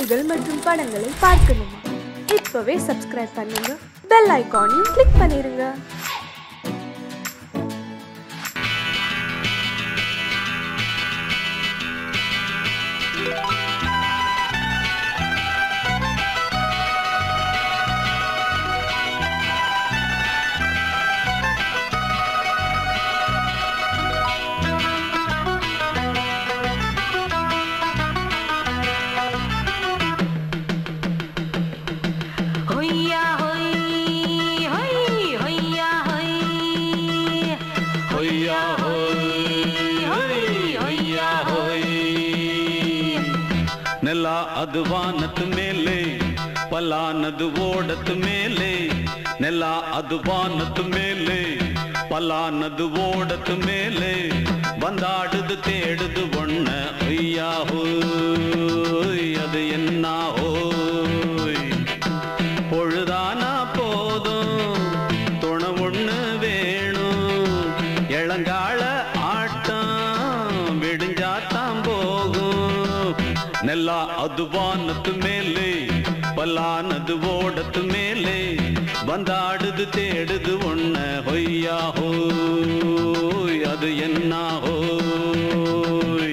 நிகழ்ச்சிகள் மற்றும் படங்களை பார்க்கணுமா இப்பவே சப்ஸ்கிரைப் பண்ணுங்க பெல் ஐகானையும் கிளிக் பண்ணிருங்க ஹொய்யா ஹொய் ஹொய் ஹொய்யா ஹொய் ಹೊಯ್ಯ ಹೊಯ್ ಹೊಯ್ಯ ಹೊಯ್ ನೆಲ ಅದು ವಾನದ ಮೇಲೆ ಪಲಾನದು ಓಡದ ಮೇಲೆ ನೆಲ ಅದು ವಾನದ ಮೇಲೆ ಪಲಾನದು ಓಡದ ಮೇಲೆ ಬಂದಾಡುದು தேடுது ஒண்ண ஒய்யா ஹோய் அது என்ன ஹோய் பொழுதானா போதும் துணை ஒண்ணு வேணும் இளங்கால ஆட்டம் விடிஞ்சாத்தான் போகும் நெல்லா அது வானத்து மேலே பல்லானது ஓடத்து மேலே வந்தாடுது தேடுது ஒண்ண ஹொய்யா ஹோய் அது என்ன ஹோய்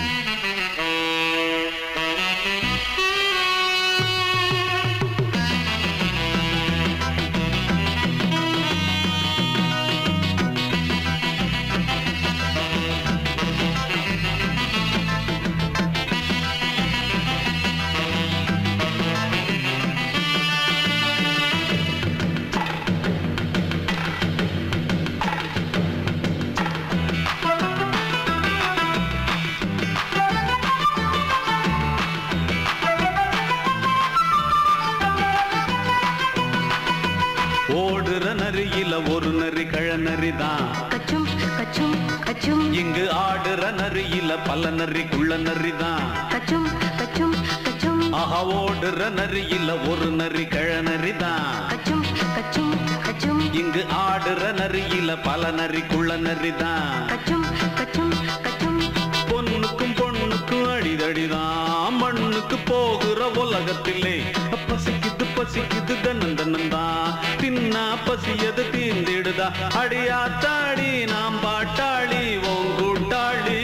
ஓடுற நரியில ஒரு நரி கழநரி தான் கச்சும் கச்சும் கச்சும் இங்கு ஆடுற நரியில பல நரி குள்ள நரி தான் கச்சும் கச்சும் கச்சும் ஆஹா ஓடுற நரியில ஒரு நரி கழநரி தான் கச்சும் கச்சும் கச்சும் இங்கு ஆடுற நரியில பல நரி குள்ள நரி தான் கச்சும் கச்சும் கச்சும் பொண்ணுக்கும் பொண்ணுக்கும் அடிதடிதான் மண்ணுக்கு போகிற உலகத்திலே பசிக்குது பசிக்குது தன்னன் தன்னந்தான் தின்னா பசியது தீந்திடுதா அடியாத்தாடி நாம் பாட்டாளி ஓங்கூட்டாளி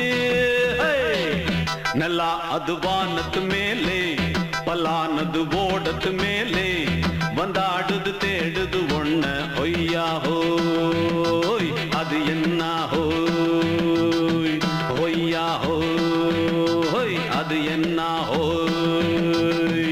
நல்லா அது வானத்து மேலே பலானது ஓடத்து மேலே வந்தாடுது தேடுது ஒண்ண ஒய்யா ஹோய் அது என்ன ஹோய் ஒய்யா ஹோய் அது என்ன ஹோய்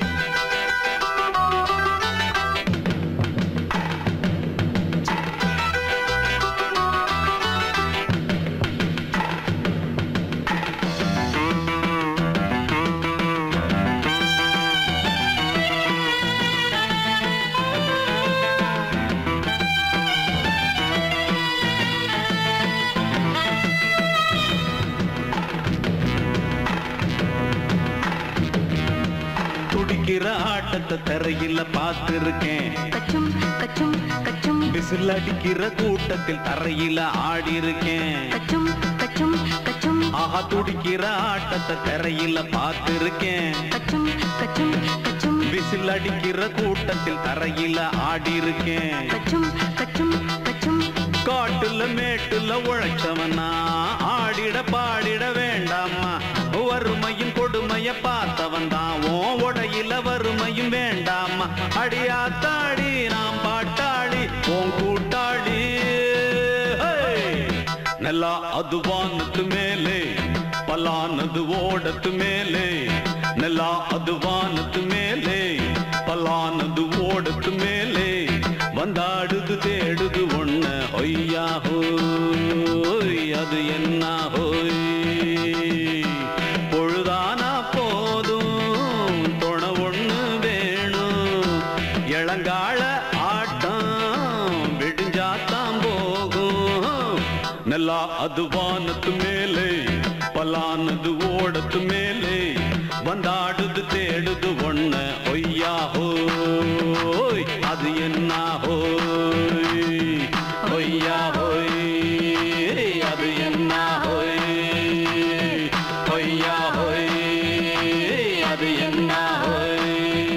துடிக்கிற ஆட்டத்தை தரையில பார்த்திருக்கேன் கச்சும் கச்சும் கச்சும் விசில் அடிக்கிற கூட்டத்தில் தரையில ஆடி இருக்கேன் கச்சும் கச்சும் கச்சும் ஆஹா துடிக்கிற ஆட்டத்தை தரையில பார்த்திருக்கேன் கச்சும் கச்சும் கச்சும் விசில் அடிக்கிற கூட்டத்தில் தரையில ஆடி இருக்கேன் கச்சும் கச்சும் கச்சும் காட்டுல மேட்டுல உழைச்சவனா ஆடிட பாடிட வேண்டாமா வறுமையும் கொடுமைய பார்த்தவன் தான் ஓ உடையில வறுமையும் வேண்டாமா அடியாத்தாடி நாம் பாட்டாளி ஓன் கூட்டாளி ஹே! நல்லா அது வானத்து மேலே பலானது ஓடத்து மேலே நல்லா அது வானத்து மேலே பலானது ஓடத்து மேலே வந்தாடுது தேடுது ஒண்ண ஒய்யா ஹோய் அது என்ன ஹோய் பொழுதானா போதும் துணை ஒண்ணு வேணும் இளங்கால ஆட்டம் விடிஞ்சாத்தான் போகும் நல்லா அது வானத்து மேலே பலானது ஓடத்து மேலே வந்தாடுது தேடுது ஒண்ண ஒய்யா ஹோய் அது என்ன ஹோய் ஒய்யா ஹோய் அது என்ன ஹோய் ஒய்யா ஹோய் அது என்ன ஓய்?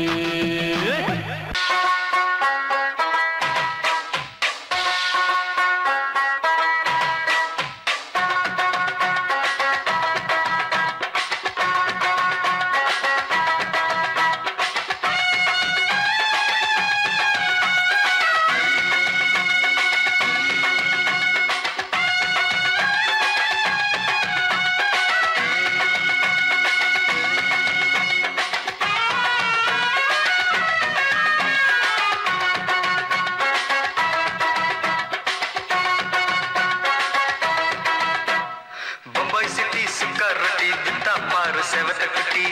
பம்பாய் சிட்டி சுக்கா ரொட்டி வித்தா பாரு செவத்த குட்டி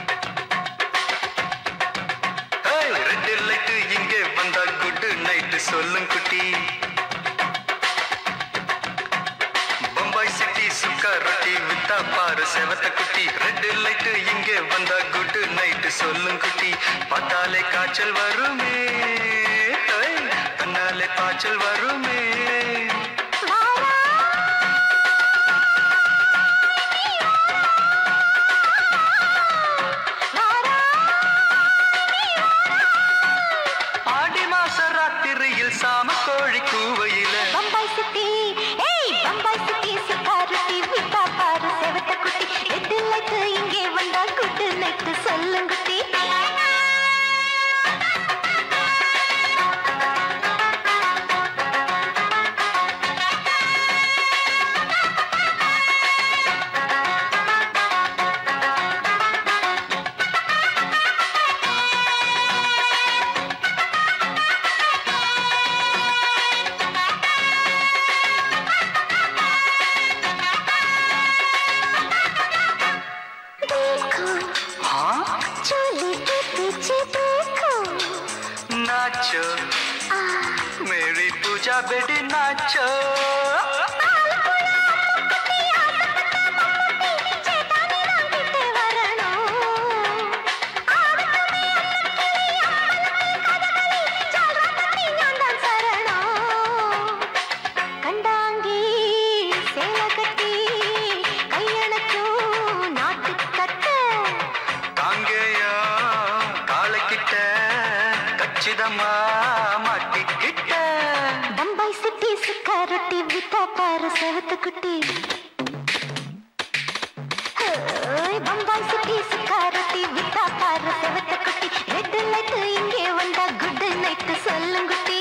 ரெட் லைட் இங்கே வந்தா குட் நைட் சொல்லும் குட்டி பம்பாய் சிட்டி சுக்கா ரொட்டி வித்தா பாரு செவத்த குட்டி ரெட் லைட் இங்கே வந்தா குட் நைட் சொல்லும் குட்டி பார்த்தாலே காய்ச்சல் வருமே ஹை, கண்ணாலே காய்ச்சல் வருமே ஆடி மாச ராத்திரியில் சாம கோழி கூவையில பம்பாய் சிட்டி ஏய் பம்பாய் சிட்டி சிக்காரத்தி விட்டா பாரு செவத்த குட்டி எட்டு லைட்டு இங்கே வந்தா குட்டு நைட்டு சொல்லுங்குட்டி देखो हाँ चोली के पीछे देखो नाचो मेरी पूजा बेटी नाचो ചേട്ടാനെ നാട്ടിട്ട് വരണോ ആവട്ടുമേ അമ്മലമ്മേ കഥകളി ഞാൻ താൻ ശരണോ കണ്ടാങ്കി சேலை கட்டி கையணக்கும் நாட்டுக்கட்டு காங்கேயா காலைக்கிட்ட கச்சிதமா மாட்டிக்கிட்ட பம்பாய் சிட்டி சுக்காரொட்டி வித்தா பாரு செவத்து குட்டி ஹோய், பம்பாய் சிட்டி சுக்காரொட்டி வித்தா பாரு செவத்து குட்டி ரெட் லைட் இங்கே வந்தா குட் நைட் சொல்லுங்குட்டி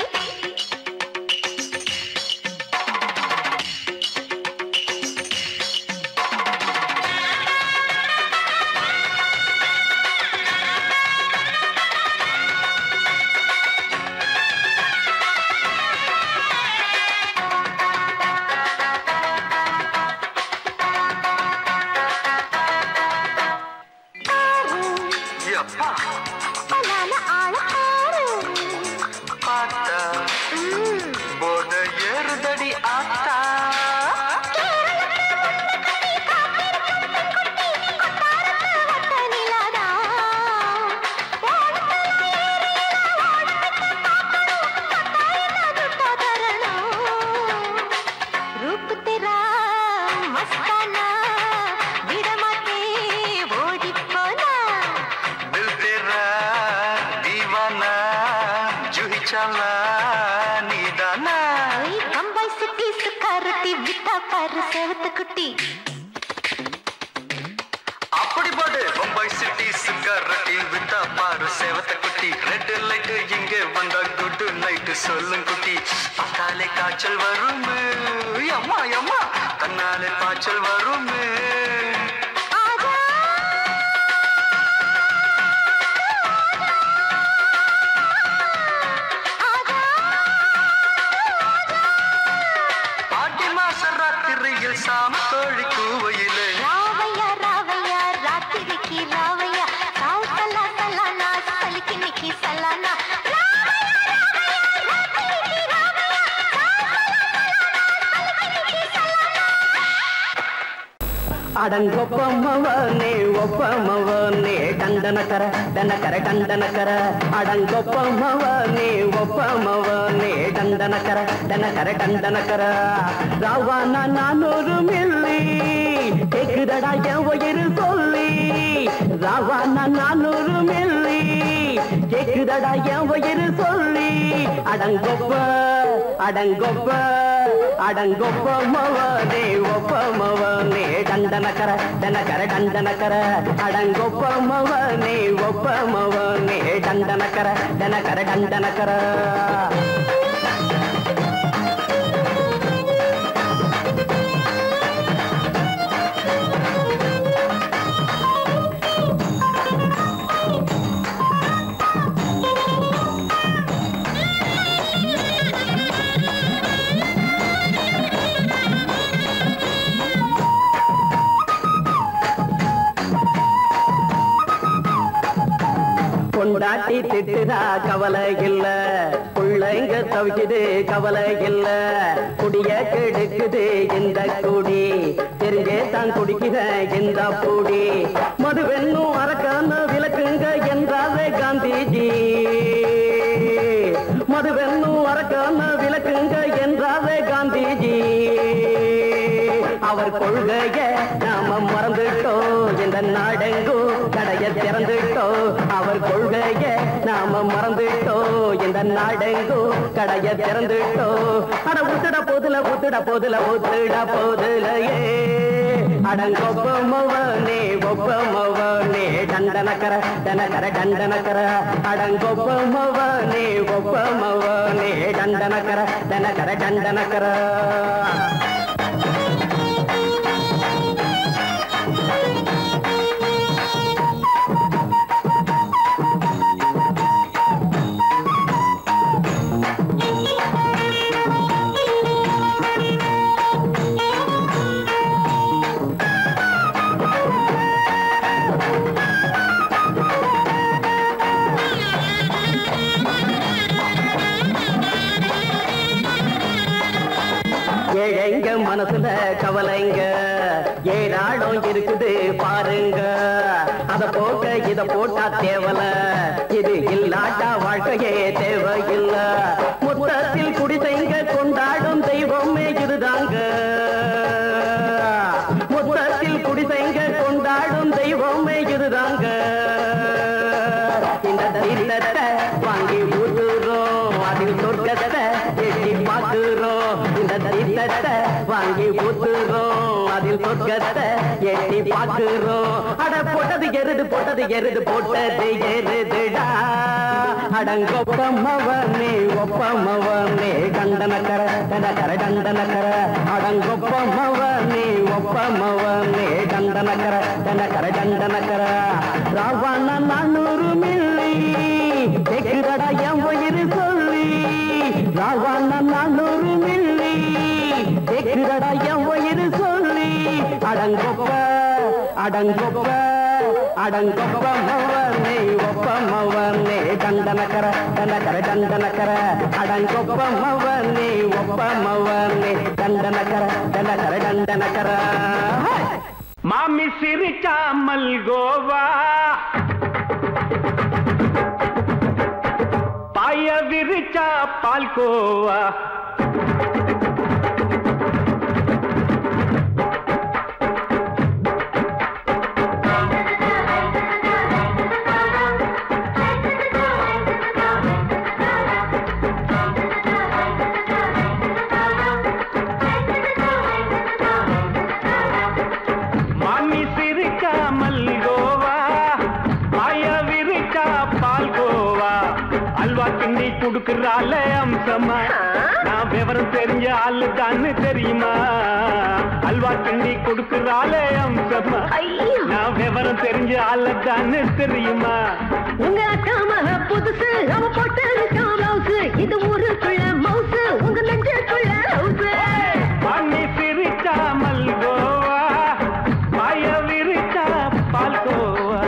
எப்பா பலான ஆள ஆறு பார்த்தா ம், போத ஏறுதடி ஆத்தா வட்ட நிலாதான். ஓடத்துல ஏறினா ஓடத்துக்கு பார்க்கணும். கட்டாயமா துட்டா தரணும். रूप तेरा मस्ताना விடமாட்டே ஓடிப் போனா दिल तेरा दीवाना जूही चाला नीदाना ஐ, பம்பாய் சிட்டி சுக்காரத்தி விட்டா பாரு செவத்து குட்டி அப்படி போடு பம்பாய் சிட்டி சிக்காரட்டி வித்தா பாரு சேவத்த குட்டி ரெட் லைட் இங்க வந்தா குட் நைட் சொல்லும் குட்டி பார்த்தாலே காய்ச்சல் வருமே அம்மா அம்மா தன்னாலே காய்ச்சல் வருமே ஆஜா ஆஜா ஆடி மாச ராத்திரியில் சாம கோழி கூவையிலே ராவையா ராவையா ராத்திரிக்கு ராவையா சாவு சல்லா சல்லானா சலிக்கு நிக்கி சல்லானா ಅಡಂಗೊಪ್ಪಮ್ಮವನೇ ಒಪ್ಪಮ್ಮವನೇ ಡಂಡನಕರ ಡನಕರ ಡಂಡನಕರ ಅಡಂಗೊಪ್ಪಮ್ಮವನೇ ಒಪ್ಪಮ್ಮವನೇ ಡಂಡನಕರ ಡನಕರ ಡಂಡನಕರ ராவானா நானூறு மில்லி கேக்குதடா என் உயிர் சொல்லி ராவானா நானூறு மில்லி கேக்குதடா என் வயிறு சொல்லி அடங்கொப்ப அடங்கொப்ப அடங்கொப்ப மவனே ஒப்ப மவனே டண்டனக்கர டனக்கர டண்டனக்கர அடங்கொப்ப மவனே ஒப்ப மவனே டண்டனக்கர டனக்கர டண்டனக்கர கொண்டாட்டி திட்டுதா கவலை இல்ல பிள்ளைங்க தவிக்குது கவலை இல்ல குடிய கெடுக்குது இந்த குடி தெரிஞ்சே தான் குடிக்கிற இந்த பூடி மதுவென்னும் அரக்கான விளக்குங்க என்றாலே காந்திஜி மதுவென்னும் அரக்கான விளக்குங்க என்றாலே காந்திஜி அவர் கொள்கைய நாம மறந்துட்டோம் இந்த நாடெங்கும் கடைய திறந்துட்டோம் அவர் கொள்கைய நாம மறந்துட்டோம் இந்த நாடெங்கும் கடைய திறந்துட்டோம் அட உத்துட போதுல உத்துட போதுல உத்துட போதுலையே அடங்கொப்ப மவனே ஒப்ப மவனே டண்டனக்கர டனக்கர டண்டனக்கர அடங்கொப்ப மவனே ஒப்ப மவனே டண்டனக்கர டனக்கர டண்டனக்கர ஏழைங்க மனசுல கவலைங்க ஏராளம் இருக்குது பாருங்க அத போக்க இத போட்டா தேவல இது இல்லாட்டா வாழ்க்கையே தேவையில்ல மொத்தத்தில் குடிசைங்க கொண்டாடும் தெய்வமே இதுதாங்க மொத்தத்தில் குடிசைங்க கொண்டாடும் தெய்வமே இதுதாங்க இந்த தீர்த்தத்தை வாங்கி ஊத்துறோம் அதில் சொர்க்கத்தை எட்டி பார்க்கிறோம் இந்த தீர்த்தத்தை வாங்கி ஊத்துறோம் அதில் சொர்க்கத்தை எட்டி பார்க்கிறோம் அட போட்டது எருது போட்டது எருது போட்டது எருதுடா அடங்கொப்பமவனே ஒப்பமவனே கண்டனக்கர கண்டனக்கர கண்டனக்கர அடங்கொப்பமவனே ஒப்பமவனே கண்டனக்கர கண்டனக்கர கண்டனக்கர ராவண நானூறு மில்லி கேக்குதடா என் வயிறு சொல்லி ராவண நானூறு மில்லி கேக்குதடா என் வயிறு சொல்லி அடங்கொப்ப அடங்கொப்ப அடங்கொப்ப மவனே ஒப்ப மவனே தண்டனக்கர தண்டக்கர தண்டனக்கர அடங்கொப்ப மவனே ஒப்ப மவனே தண்டனக்கர தண்டக்கர தண்டனக்கர மாமி சிரிச்சா மல்கோவா பாய விரிச்சா பால்கோவா மாமி சிரிச்சா மல்கோவா பாய விரிச்சா பால்கோவா அல்வா கிண்டி குடுக்கறால அம்சமா நான் விவரம் தெரிஞ்ச ஆளு தான்னு தெரியுமா அல்வா கிண்டி குடுக்கறால அம்சமா நான் விவரம் தெரிஞ்ச ஆளு தான்னு தெரியுமா உங்க அக்கா மக புதுசு அவ போட்டு பிளவுஸ் இது ஊருக்குள்ள மவுசு உங்க நெஞ்சுக்குள்ள ஹவுஸ் மாமி சிரிச்சா மல்கோவா பாய விரிச்சா பால்கோவா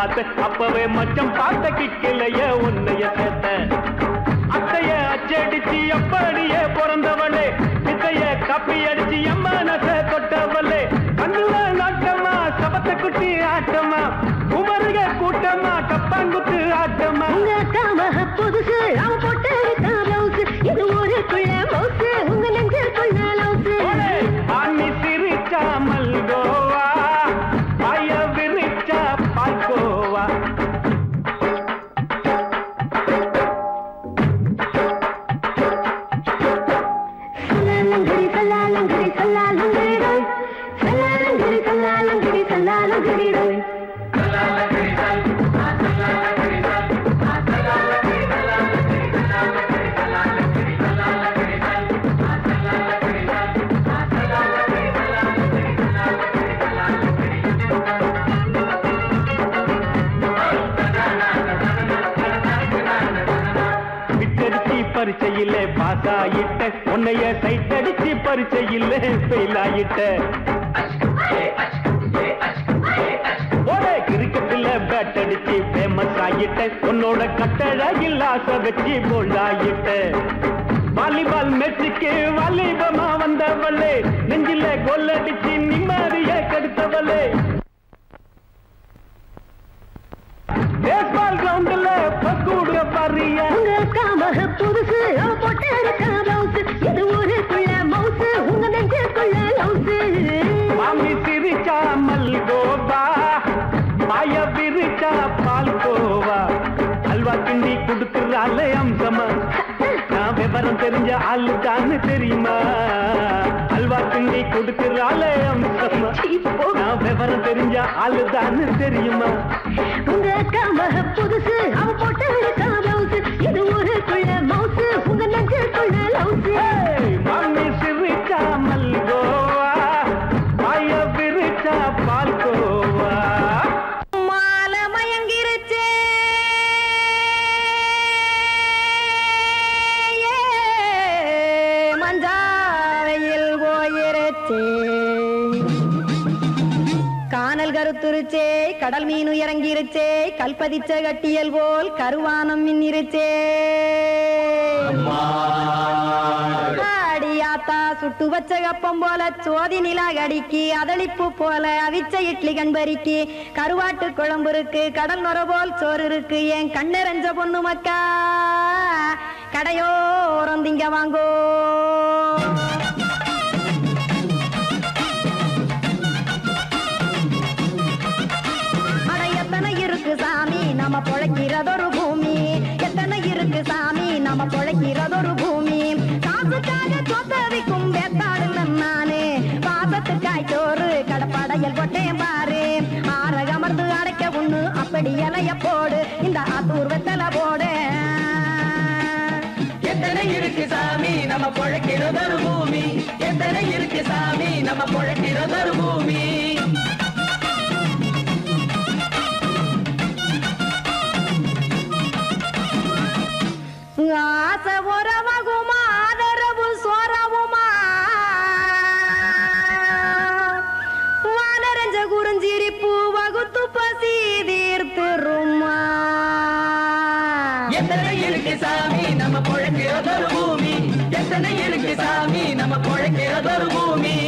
பார்த்த அப்பவே மச்சம் பார்த்த கிக்கலைய உன்னைய சேர்த்த அத்தைய அச்சடிச்சு அப்படியே பிறந்தவளே வித்தைய கப்பி அடிச்சு எம்மனச தொட்டவளே கண்ணுல நாட்டமா சபத்த குட்டி ஆட்டமா குமருக கூட்டமா கப்பாங்குத்து ஆட்டமா உங்க அக்கா மக புதுசு அவ போட்டு பிளவுஸ் இது ஊருக்குள்ள மவுசு உங்க நெஞ்சுக்குள்ள லவுசு ஓலே, ஆணி சிரிச்சா மல்கோவா பாய விரிச்சா பால்கோவா சல்லாலங்கடி சல்லாலங்கடி சல்லாலங்கடி ரோய் சல்லாலங்கடி சல்லாலங்கடி சல்லாலங்கடி ரோய் விட்டடிச்சு பரிச்சையில பாஸ் ஆயிட்ட உன்னைய சைட் அடிச்சு பரிச்சையில ஃபெயில் ஆயிட்ட ஒரே கிரிக்கெட்ல பேட் அடிச்சு ஃபேமஸ் ஆயிட்ட உன்னோட கட்டழகில் ஆசை வச்சு போல்ட் ஆயிட்ட வாலிபால் மேட்சுக்கு வாலிபமா வந்தவளே நெஞ்சில கோல் அடிச்சு நிம்மதிய கெடுத்தவளே பேஸ்பால் கிரவுண்ட்ல பக்கூட பாரியா உங்க அக்கா மக புதுசு அவ போட்டு பிளவுஸ் இது ஊருக்குள்ள மவுசு உங்க நெஞ்சுக்குள்ள லவுசு மாமி சிரிச்சா மல்கோவா பாய விரிச்சா பால்கோவா அல்வா கிண்டி கொடுக்குறாள் அம்சமா நான் விவரம் தெரிஞ்ச ஆளு தானு தெரியுமா அல்வா கிண்டி கொடுக்குறாள் அம்சமா நான் விவரம் தெரிஞ்ச ஆளு தானு தெரியுமா உங்க அக்கா மக புதுசு அவ போட்டு பிளவுஸ் இது ஊருக்குள்ள மவுசு உங்க நெஞ்சுக்குள்ள லவுசு ஏய், மாமி சிரிச்சா மல்கோவா பாய விரிச்சா பால்கோவா மாலை மயங்கிருச்சே மஞ்சாவையில் போயிருச்சே கானல் கருத்துருச்சே கடல் மீன் இறங்கிருச்சே கல்பதிச்ச கட்டியல் போல் கருவானம் மின்னிருச்சே ஆடியாத்தா சுட்டு வச்ச கப்பம் போல சோதி நிலா கடிக்கு அதளிப்பு போல அவிச்ச இட்லி கண்பறிக்கு கருவாட்டு குழம்பு இருக்கு கடல் நுர போல் சோறு இருக்கு என் கண்ணெரஞ்ச பொண்ணு மக்கா கடையோரம் திங்க வாங்கோ அட எத்தனை இருக்கு சாமி நம்ம பொழைக்கிறதொரு பூமி எத்தனை இருக்கு சாமி நம்ம பொழைக்கிறதொரு பூமி காசுக்காக சொத்தவிக்கும் வேத்தாடு நானு பாசத்துக்காய் சோறு கடப்படையல் போட்டேன் பாரு ஆற அமர்ந்து அடைக்க ஒண்ணு அப்படி இலைய போடு இந்த ஆத்தூர் வெத்தலை போடு எத்தனை இருக்கு சாமி நம்ம பொழைக்கிறதொரு பூமி எத்தனை இருக்கு சாமி நம்ம பொழைக்கிறதொரு பூமி ஆசை உறவகுமா ஆதரவு சோறவுமா வானரஞ்ச குறிஞ்சிரிப்பு வகுத்து பசி தீர்த்துருமா எத்தனை இருக்கு சாமி நம்ம பொழைக்கிறதொரு பூமி எத்தனை இருக்கு சாமி நம்ம பொழைக்கிறதொரு பூமி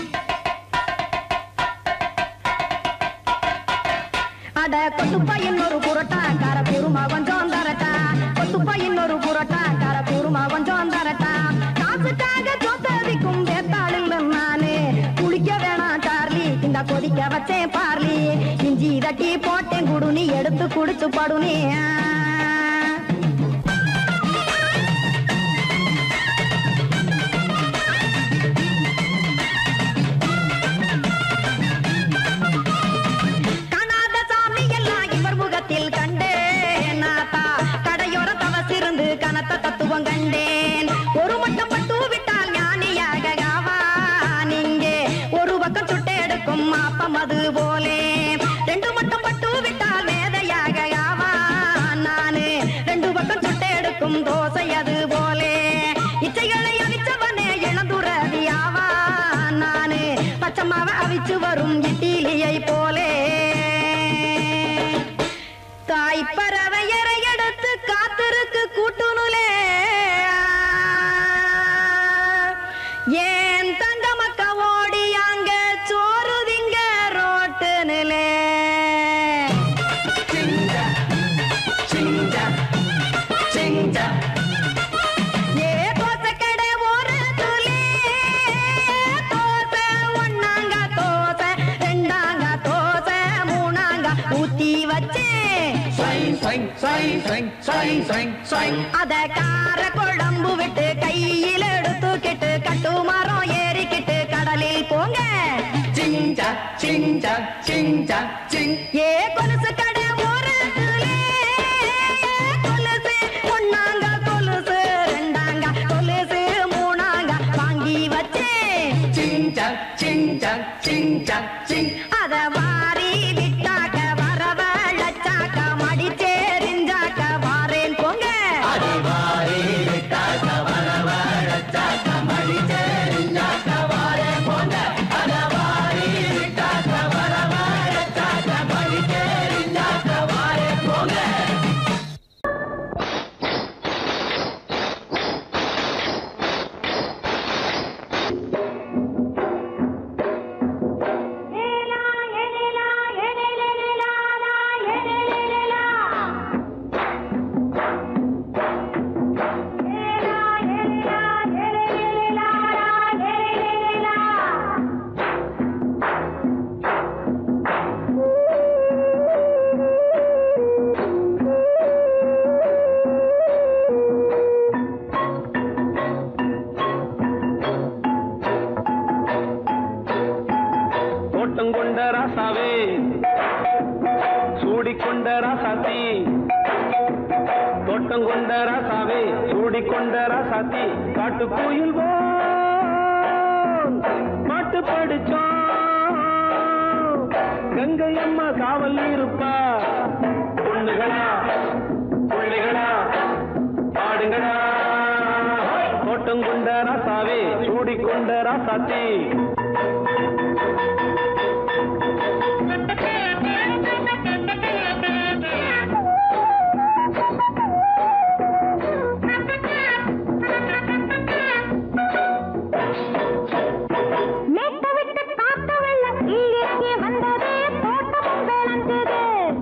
அட கொத்துப்பா இன்னொரு புரோட்டா கார குருமா கொஞ்சம் தரட்டா கொத்துப்பா இன்னொரு புரோட்டா கார குருமா கொஞ்சம் தரட்டா காசுக்காக சொத்ததிக்கும் வேத்தாளில் நானு குளிக்க வேணாம் சார்லி இந்த கொதிக்க வச்சேன் பார்லி இஞ்சி தட்டி போட்டேன் குடுனி எடுத்து குடிச்சு படுனி காணாத சாமி எல்லாம் இவர் முகத்தில் கண்டேன் நாத்தா கடையோர தவசிருந்து கனத்த தத்துவம் கண்டேன் ஒரு மட்டம் பட்டு விட்டால் ஞானியாக ஆவான் இங்கே ஒரு பக்கம் சுட்டெடுக்கும் மாப்பம் அது போலே ரெண்டு மட்டம் பட்டு விட்டால் மேதையாக ஆவான் நானு ரெண்டு பக்கம் சுட்டெடுக்கும் தோசை அது போலே இச்சைகளை அவிச்சவனே இளந்துறவி ஆவான் நானு பச்சமாவ அவிச்சு வரும் இட்டிலியை போலே ஏன் தங்க மக்க ஓடியாங்க சோறுதிங்க ரோட்டு நிலே ஏ தோசை கடை ஓரத்துலே தோசை ஒண்ணாங்க தோசை ரெண்டாங்க தோசை மூணாங்க ஊத்தி வச்சேன் அத கார குழம்பு விட்டு கையில் எடுத்துக்கிட்டு கட்டு மரம் ஏறிக்கிட்டு கடலில் போங்க ஏ கொலுசு கடை ஓரத்துலே கொலுசு ஒண்ணாங்க கொலுசு ரெண்டாங்க கொலுசு மூணாங்க வாங்கி வச்சேன் அத வாரி விட்டாக்க வரவழைச்சாக்க மடிச்சேரிஞ்சாக்க வாரேன் போங்க தோட்டம் கொண்ட ராசாவே சூடிக்கொண்ட ராசாத்தி தோட்டம் கொண்ட ராசாவே சூடிக்கொண்ட ராசாத்தி காட்டு கோயில் பாட்டு படிச்சோம் கங்கை அம்மா காவல் இருப்பா பொண்ணுகளா பிள்ளைகளா பாடுங்களா தோட்டம் கொண்ட ராசாவே சூடிக்கொண்ட ராசாத்தி மேட்ட விட்டு காத்த வெள்ளம் கீழே வந்தது தோட்டமும் விளைஞ்சது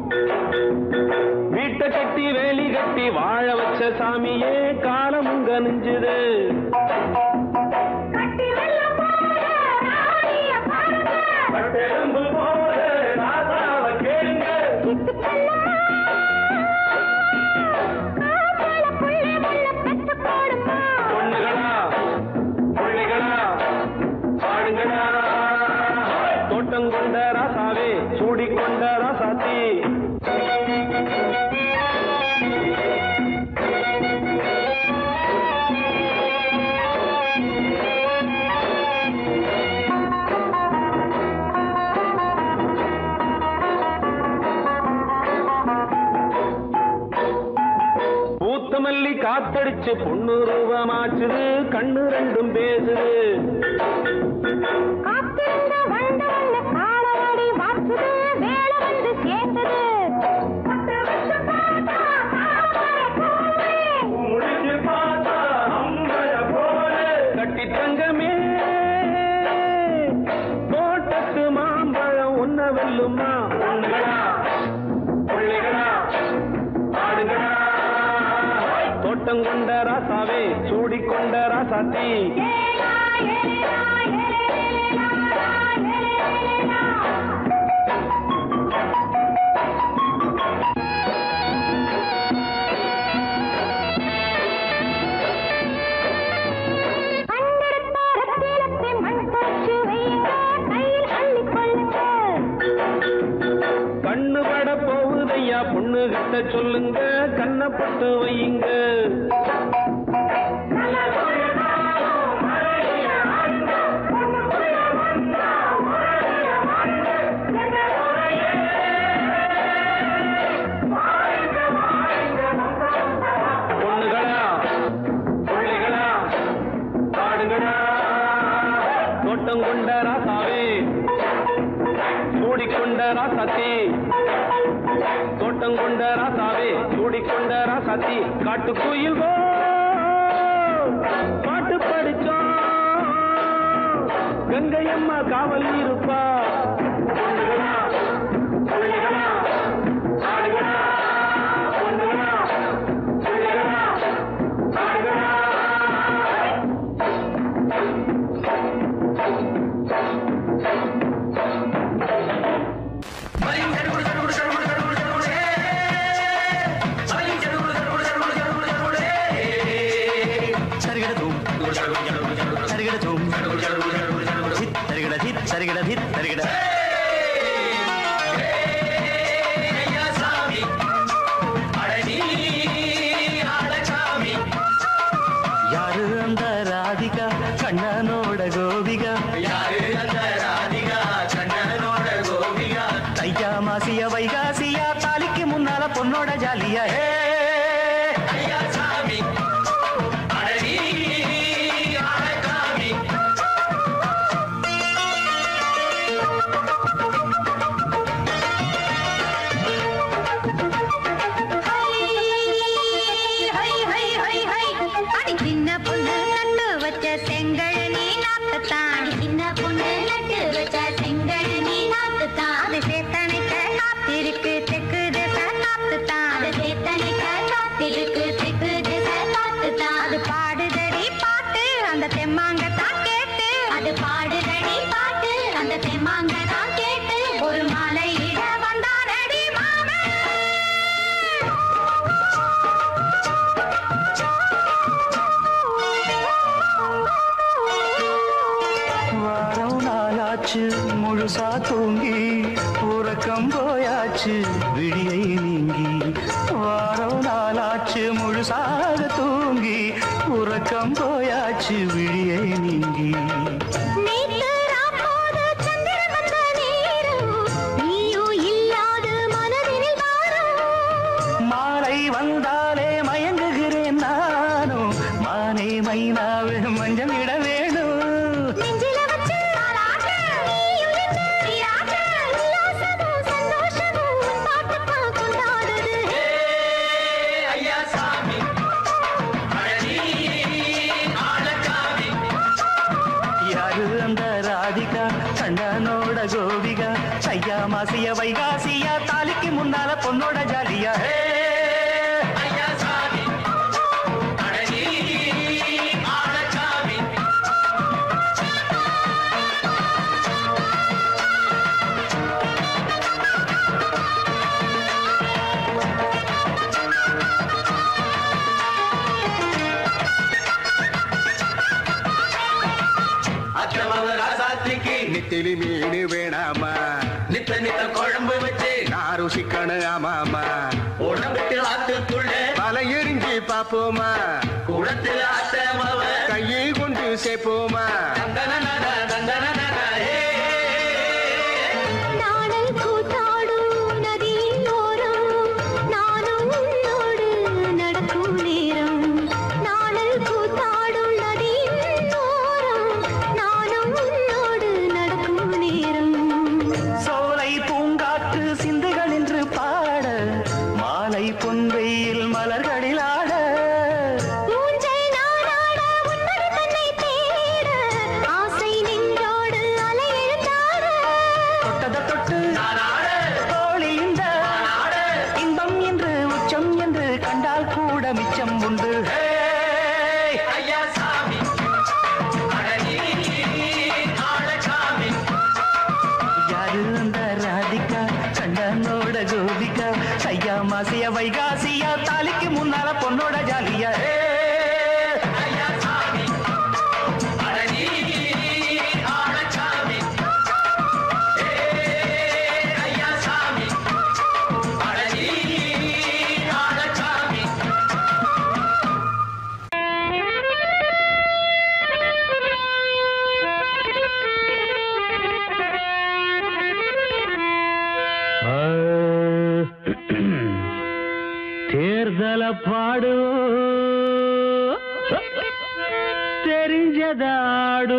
வீட்டை கட்டி வேலி கட்டி வாழ வச்ச சாமியே காலம் உங்க நெஞ்சுது கட்டி வெள்ளம் போல ராணிய பாருங்க பட்டெலும்பு போல ராசாவை கேளுங்க. சிட்டு செல்லம்மா காப்பாள புள்ளை முள்ள பெத்து போடுமா பொண்ணுகளா பிள்ளைகளா பாடுங்களா தோட்டம் கொண்ட ராசாவே சூடிக்கொண்ட ராசாத்தி பூத்த மல்லி காத்தடிச்சு பொண்ணு ரூபமாச்சுது கண்ணு ரெண்டும் பேசுது காத்திருந்த வண்டு வந்து காலவாடி வாச்சுது வேலை வந்து சேர்ந்தது பத்து வருஷம் பார்த்தா தாமரை பூவே. முடிச்சு பார்த்தா அம்பர போல கட்டி தங்கமே தோட்டத்து மாம்பழம் உன்ன வெல்லுமா பொண்ணுகளா பிள்ளைகளா ஆடுங்களா தோட்டம் கொண்ட ராசாவே சூடிக்கொண்ட ராசாத்தி ஏலா, ஏலேலா, ஏலேலேலா, ஏலேலேலா. கண்டெடுத்த ரத்தினத்தை மண் போச்சு வையுங்க, கையில் அள்ளிக் கொள்ளுங்க. கண்ணு பட போகுதையா பொண்ணு கிட்ட சொல்லுங்க கண்ணப்பட்டு வையுங்க பொண்ணுகளா பிள்ளைகளா பாடுங்களா தோட்டம் கொண்ட ராசாவே சூடிக்கொண்ட ராசாத்தி தோட்டம் கொண்ட ராசாவே சூடிக்கொண்ட ராசாத்தி காட்டு கோயில் பாட்டு படிச்சோம் கங்கையம்மா காவல் இருப்பா சரிகிடதும் சரிகிடதும் சித் சரிகிட சித் சரிகிட சித் சரிகிட யாரு அந்த ராதிகா கண்ணனோட கோபிகா யாரு அந்த ராதிகா கண்ணனோட கோபிகா தையா மாசிய வைகாசியா தாலிக்கு முன்னால பொண்ணோட ஜாலியா ஹே ஐயா சாமி அடடி அடகாமி சின்ன பொண்ணு நட்டு வச்ச செங்கல் நீ நாத்துத்தான் சின்ன பொண்ணு நட்டு வச்ச செங்கல் நீ நாத்துத்தான் அது சேத்தனைக்க காத்திருக்கு தெக்கு திசை நாத்துத்தான் அது சேத்தனைக்க காத்திருக்கு தெக்கு திசை நாத்துத்தான் அது பாடுதடி பாட்டு அந்த தெம்மாங்கத்தான் கேட்டு அது பாடுதடி பாட்டு அந்த தெம்மாங்கத்தான் கேட்டு ஒரு மாலை இட வந்தானடி மாமன் வாரம் நாளாச்சு முழுசா தூங்கி உறக்கம் போயாச்சு விடியை நீங்கி வாரம் நாளாச்சு முழுசாக தூங்கி உறக்கம் போயாச்சு விடியை நீங்கி நேத்து ராப்போது சந்திரன் வந்த நேரம், நீயும் இல்லாது மனதினில் வாரம். மாலை வந்தாலே மயங்குகிறேன் நானும் மானே மைனாவே மஞ்சள் இட வேணும் நெஞ்சில வச்சு தாலாட்ட, நீயும் நின்று நீராட்ட, உல்லாசமும் சந்தோஷமும் உன் பாட்டுத்தான் கொண்டாடுது. ஐயா சாமி அழகி ஆழக்காமி யாரு அந்த ராதிகா கண்ணனோட கோபிகா ஐயா மாசிய வைகாசியா தாலிக்கு முன்னால பொண்ணோட ஜாலியா ஹே ஐயா சாமி அழகி ஆழக்காமி அக்கிரமவ ராசாத்திக்கு நெத்திலி மீன் வேணாமா நித்த நித்த குழம்பு வச்சு நான் ருசிக்கணும் ஆமாமா உடம்புக்கு ஆத்துக்குள்ள பல எரிஞ்சு பாப்போமா குடத்துல அத்தமவ கையை கொண்டு சேர்ப்போமா தந்தனனன தந்தனனன ஏ நாடல் கூத்தாடும் நதியின் ஓரம், நானும் உன்னோடு நடக்கும் நேரம். நாடல் கூத்தாடும் நதியின் ஓரம், நானும் உன்னோடு நடக்கும் நேரம் சோலை பூங்காற்று சிந்துகள் என்று பாட மாலை பொன்வெயில் மலர்களில் ஆட ஊஞ்சல் நாடாட உன்னடி தன்னை தேட ஆசை நின்றோடு அலை எழுந்தாட தொட்டத தொட்டு நானாட தோழி இந்த நானாட இன்பம் என்று உச்சம் என்று கண்டால் கூட மிச்சம் உண்டு ஹே! ஐயா சாமி அழகி ஆழக்காமி யாரு அந்த ராதிகா கண்ணனோட கோபிகா ஐயா மாசிய வைகாசியா தாலிக்கு முன்னால பொண்ணோட ஜாலியா ஹே! ஐயா சாமி அழகி ஆழக்காமி ஏ ஐயா சாமி அழகி ஆழக்காமி தேர்தல பாடு தெரிஞ்சதாடு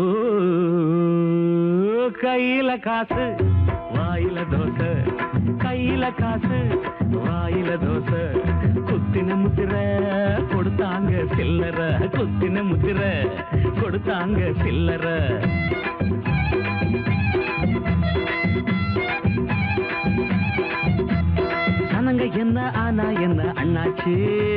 கையில காசு வாயில தோசை கையில காசு வாயில தோசை குத்தின முத்திர கொடுத்தாங்க சில்லற குத்தின முத்திர கொடுத்தாங்க சில்லற சனங்க என்ன ஆனா என்ன அண்ணாச்சு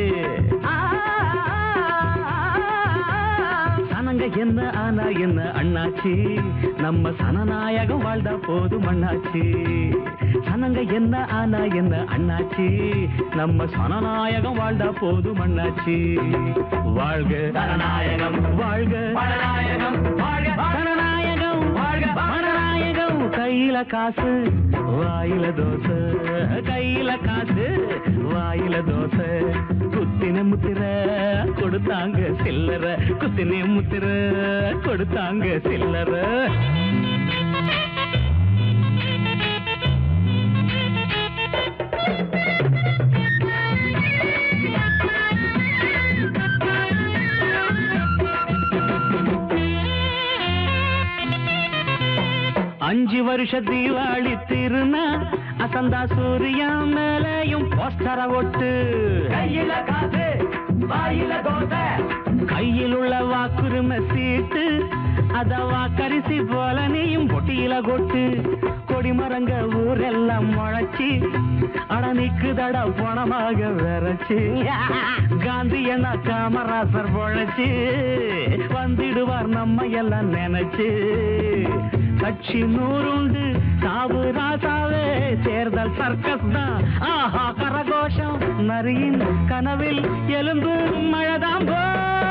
சனங்க என்ன ஆனா என்ன அண்ணாச்சி நம்ம சனநாயகம் வாழ்ந்தா போதும் அண்ணாச்சி சனங்க என்ன ஆனா என்ன அண்ணாச்சி நம்ம சனநாயகம் வாழ்ந்தா போதும் அண்ணாச்சி வாழ்க சனநாயகம் வாழ்க பணநாயகம் வாழ்க சனநாயகம் வாழ்க பணநாயகம் கையில காசு வாயில தோசை கையில காசு வாயில தோசை குத்தின முத்திர கொடுத்தாங்க சில்லற குத்தின முத்திர கொடுத்தாங்க சில்லற அஞ்சு வருஷ தீபாவளி திருநா அசந்தா சூரியா மேலையும் போஸ்டர ஒட்டு கையில காசு வாயில தோசை கையில் உள்ள வாக்குரிமை சீட்டு அத வாக்கரிசி போல நீயும் பொட்டியில கொட்டு கொடிமரங்க ஊரெல்லாம் முளைச்சி அட நிக்குதடா பணமாக விரைச்சு காந்தி என்ன காமராசர் பொழைச்சு வந்திடுவார் நம்ம எல்லாம் நினைச்சு கட்சி நூறுண்டு சாவு ராசாவே தேர்தல் சர்க்கஸ் தான் ஆஹா கரகோஷம் நரியின் கனவில் எலும்பு மழைதான் போ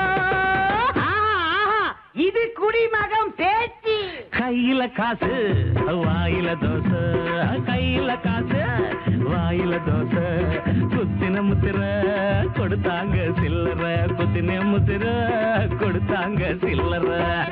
இது குடிமகம் பேச்சு கையில காசு வாயில தோசை கையில காசு வாயில தோசை குத்தின முத்திர கொடுத்தாங்க சில்லற குத்தின முத்திர கொடுத்தாங்க சில்லற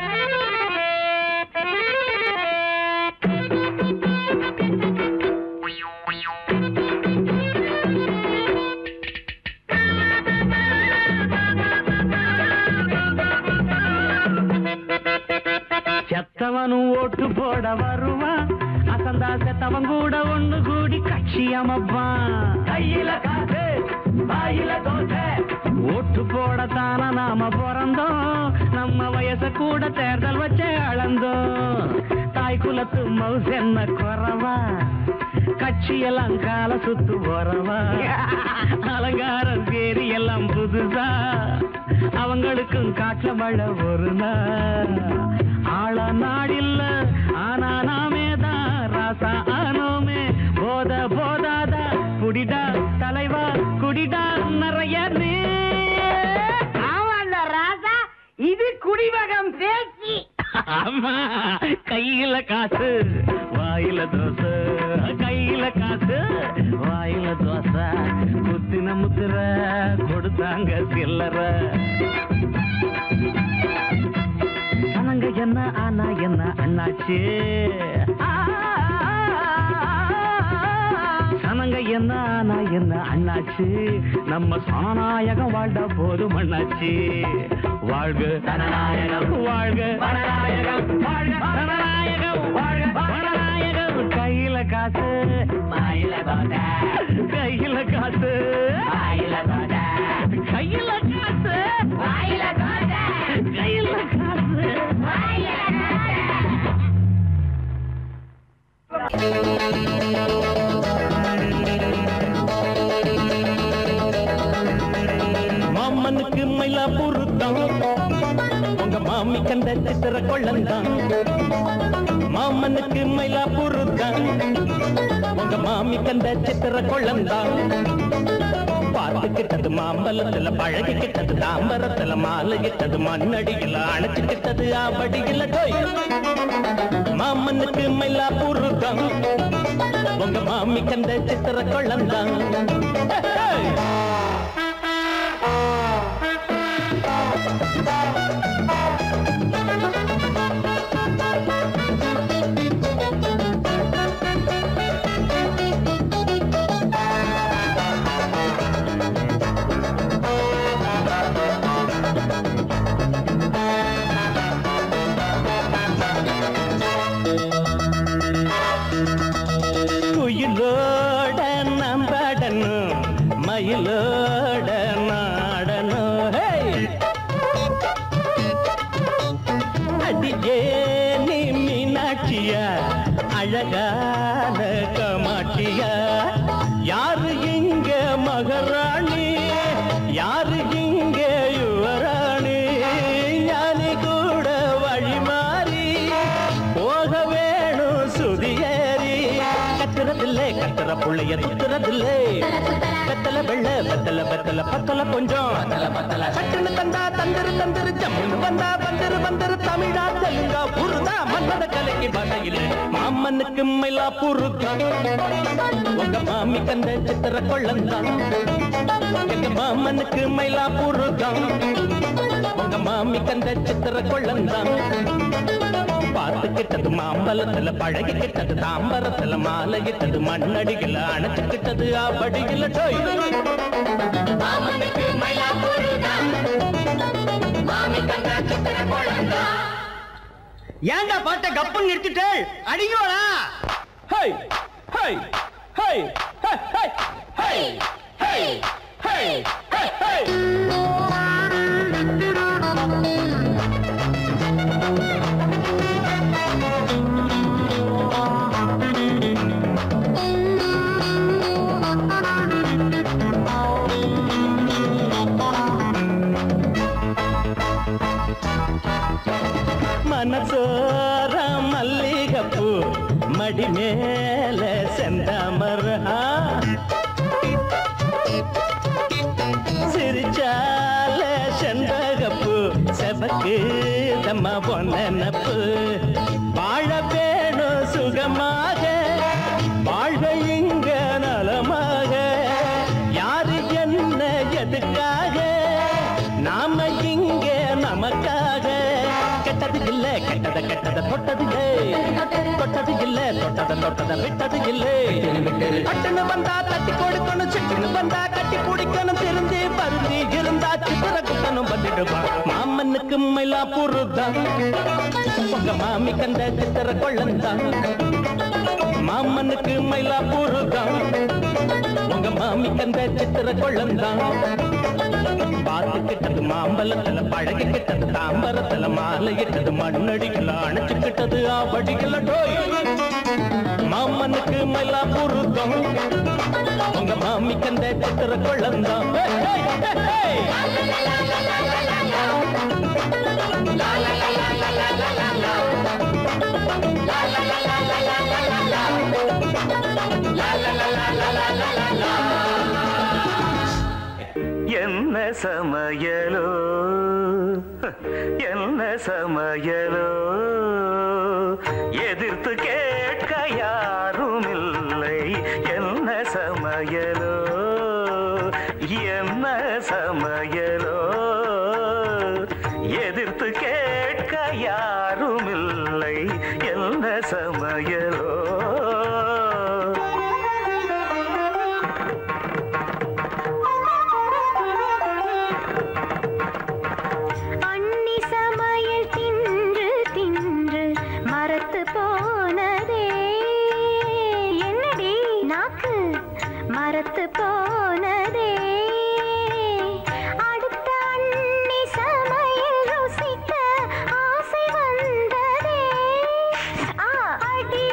செத்தவனும் ஓட்டு போட வருவான் அசந்தா செத்தவன் கூட ஒண்ணு கூடி கட்சி அமைப்பான் கையில காசு வாயில தோசை ஓட்டு போடத்தான நாம பிறந்தோம் நம்ம வயச கூட தேர்தல் வச்சே அளந்தோம் தாய் குலத்து மவுஸ் என்ன குறவா கட்சியெல்லாம் கால சுத்து போறவா அலங்காரம் சேரி எல்லாம் புதுசா அவங்களுக்கும் காற்ற மழை ஒரு நாள் ஆள நாடில்ல ஆனா நாமே தான் ராசா ஆனோமே போத போதாதா குடிடா தலைவா குடிடா நிறைய நீ ஆமாண்ட ராசா இது குடிமகம் பேச்சு ஆமா கையில காசு வாயில தோசை கையில காசு வாயில தோசை குத்தின முத்திர கொடுத்தாங்க சில்லற சனங்க என்ன ஆனா என்ன அண்ணாச்சு சனங்க என்ன ஆனா என்ன அண்ணாச்சு நம்ம சனநாயகம் வாழ்ந்த போதும் அண்ணாச்சு வாழ்க சனநாயகம் வாழ்க பணநாயகம் வாழ்க சனநாயகம் வாழ்க பணநாயகம் கையில காசு வாயில தோசை கையில காசு வாயில தோசை கையில காசு வாயில தோசை கையில காசு வாயில மாமனுக்கு மயிலாப்பூர் தான் உங்க மாமி கண்ட சித்திர கொள்ளந்தான் மாமனுக்கு மயிலாப்பூர் தான் உங்க மாமி கண்ட சித்திர கொள்ளந்தான் பார்த்துக்கிட்டது மாம்பழத்துல பழகிக்கிட்டது தாம்பரத்துல மாலையிட்டது மண்ணடியில் அணைச்சுக்கிட்டது ஆவடியில் டோய் மாமனுக்கு மயிலாப்பூர் தான் உங்க மாமி கண்ட சித்திர கொள்ளந்தான் குயிலோட மயிலோட நாடனும் ஹே! அடியே நீ மீனாட்சியா அழகான கமாட்சியா யாரு இங்க மகாராணி யாரு இங்க யுவராணி ஞானி கூட வழி மாறி போக வேணும் சுதியேறி கத்துறதில்லை கத்துற புள்ளைய துத்துறதில்லை வெத்தல வெள்ள வெத்தல வெத்தல பத்தல கொஞ்சம் சட்டுன்னு தந்தா தந்திரு தந்திரு ஜம்முன்னு வந்தா வந்திரு வந்திரு தமிழா தெலுங்கா புருதா மன்னத கலைக்கு பாஷையில் மாமனுக்கு மயிலா புருதா உங்க மாமி கந்த சித்திர கொள்ளந்தான் எங்க மாமனுக்கு மயிலா புருதா உங்க மாமி கந்த சித்திர கொள்ளந்தான் பார்த்துக்கிட்டது மாம்பழத்துல பழகிக்கிட்டது தாம்பரத்துல மாலையிட்டது மண்ணடிகள அணைச்சுக்கிட்டது ஆபடிகள டோய் ஏன்டா பாட்ட கப்புன்னு நிறுத்திட்டு அடிங்கோடா ஹை ஹை ஹை ஹை ஹை ஹை ஹை ஹை ஹை ஹை மனசோர மல்லிகப்பூ மடி மேல செந்தாமரா சிரிச்சால செண்பகப்பூ செபக்கு தம்மா பொன்னப்பு வாழ வேணும் சுகமாக வாழ்க இங்க நலமாக யாரு என்ன எதுக்காக நாம இங்க நமக்காக கெட்டது இல்ல கெட்டத கெட்டத தொட்டது இல்ல தொட்டது இல்ல தொட்டத தொட்டத விட்டது இல்ல பட்டுன்னு வந்தா தட்டி கொடுக்கணும் சிட்டுன்னு வந்தா கட்டி பிடிக்கணும் திருந்தி பருந்தி இருந்தா சித்திர குட்டனும் பண்ணிடுவான் மாமனுக்கு மயிலா புருதான் உங்க மாமி கண்ட சித்திர கொள்ளந்தான் மாமனுக்கு மயிலா புருதான் உங்க மாமி கண்ட சித்திர கொள்ளந்தான் பார்த்துக்கிட்டது மாம்பழத்துல பழகிக்கிட்டது தாம்பரத்துல மாலையிட்டது மண்ணடிகள அணைச்சுக்கிட்டது ஆபடிகள டோய் மாமனுக்கு மயிலா புருத்தம் உங்க மாமி கந்த சித்திர கொள்ளந்தான் ஹே, ஹே, ஹே, ஹே. என்ன சமையலோ என்ன சமையலோ எதிர்த்து கேட்க யாரும் இல்லை என்ன சமையலோ என்ன சமையலோ எதிர்த்து கேட்க யாரும் இல்லை என்ன சமையலோ அன்னி சமையல் தின்று தின்று மரத்து போனதே என்னடி நாக்கு மரத்து போனதே அடுத்த அன்னி சமையல் ருசிக்க ஆசை வந்ததே ஆ, அடி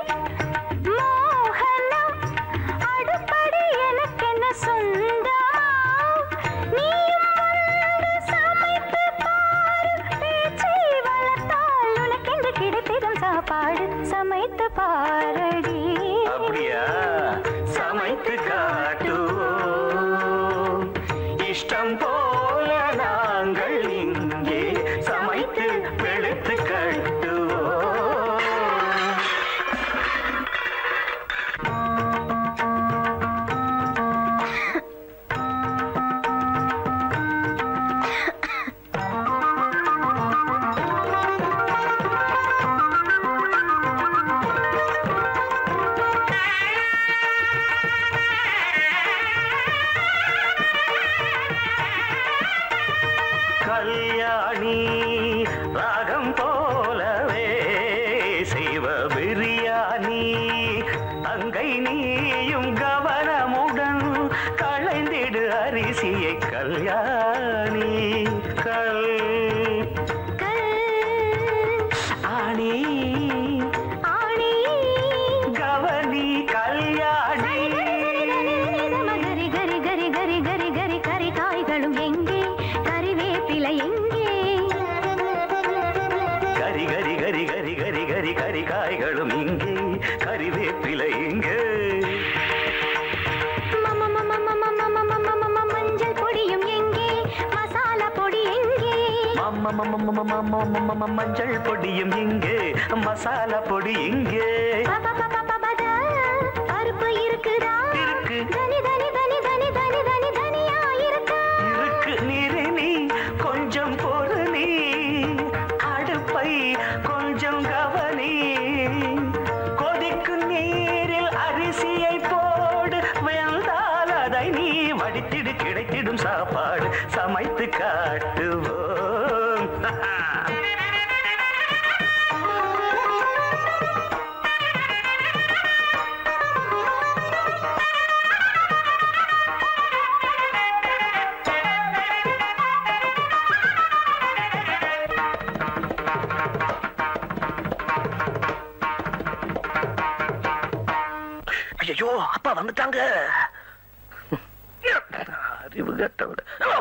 மோகனம் அடுப்படி எனக்கென்ன சொந்தம் நீயும் வந்து சமைத்து பாரு பேச்சை வளர்த்தால் உனக்கென்று கிடைத்திடும் சாப்பாடு சமைத்து பாரடி அப்படியா சமைத்து காட்டுவோம் இஷ்டம் போல நாங்கள் இங்கே சமைத்து வெளுத்து கட்டுவோம் கல்யாணி ராகம் போலவே செய்வ பிரியாணி அங்கை நீயும் கவனமுடன் களைந்திட கல்யாணி கல் ஆணி கவனி கல்யாணி கரி கரி கரி கரி கரி கரி கரி காய்களும் எங்கே கறிவேப்பிலை எங்கே கரி கரி கரி கரி கரி கரி கரி காய்களும் இங்கே கறிவேப்பிலை இங்கே மம மம மம மம மம மம மஞ்சள் பொடியும் எங்கே மசாலா பொடி எங்கே மம்ம மம்ம மம்ம மம்ம மம்ம மம்ம மஞ்சள் பொடியும் இங்கே மசாலா பொடி இங்கே பப பப பபத, பருப்பு இருக்குதா இருக்கு. தனி தனி தனி தனி தனி தனி தனியா இருக்கா இருக்கு நீரு நீ கொஞ்சம் பொறு நீ அடுப்பை கொஞ்சம் கவனி கொதிக்கும் நீரில் அரிசியை போடு வெந்தால் அதை நீ வடித்திடு கிடைத்திடும் சாப்பாடு சமைத்து காட்டுவோம் ஐயோ அப்பா வந்துட்டாங்க அறிவு கட்டவிட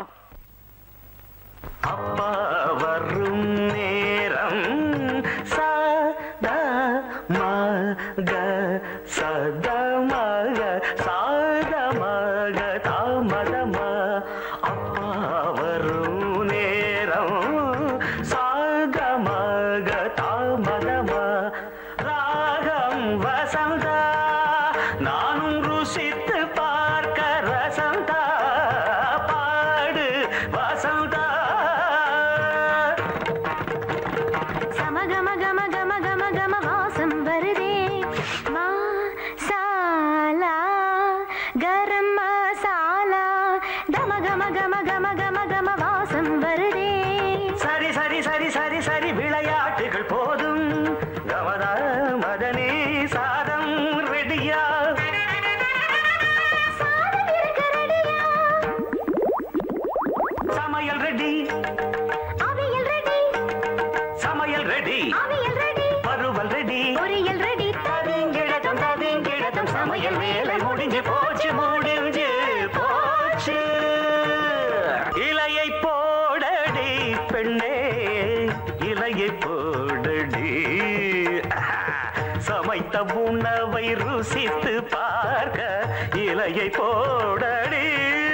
அப்பா வரும் நேரம் சத மக சத மக சாத மக தாமதம அப்பா வரும் நேரம் சாத மக தாமதம ராகம் வசந்தா நானும் ருசித்து பார்க்க ரசந்தா பாடு வசந்தா சமகம கம கம கம கம வாசம் வருதே மசாலா கரம் மசாலா கம கம கம கம கம கம வாசம் வருதே சரி சரி சரி சரி சரி விளையாட்டுகள் போதும் கமதா மதனே சாதம் ரெடியா சாதம் இருக்கு ரெடியா சமையல் ரெடி அவியல் ரெடி சமையல் ரெடி அவியல் ரெடி பருவல் ரெடி பொரியல் ரெடி தவிங்கிழதம் தவிங்கிழதம் சமையல் வேலை முடிஞ்சு போச்சு முடிஞ்சு போச்சு இலையை போடடி பெண்ணே இலையை போடடி சமைத்த உணவை ருசித்து பார்க்க இலையை போடடி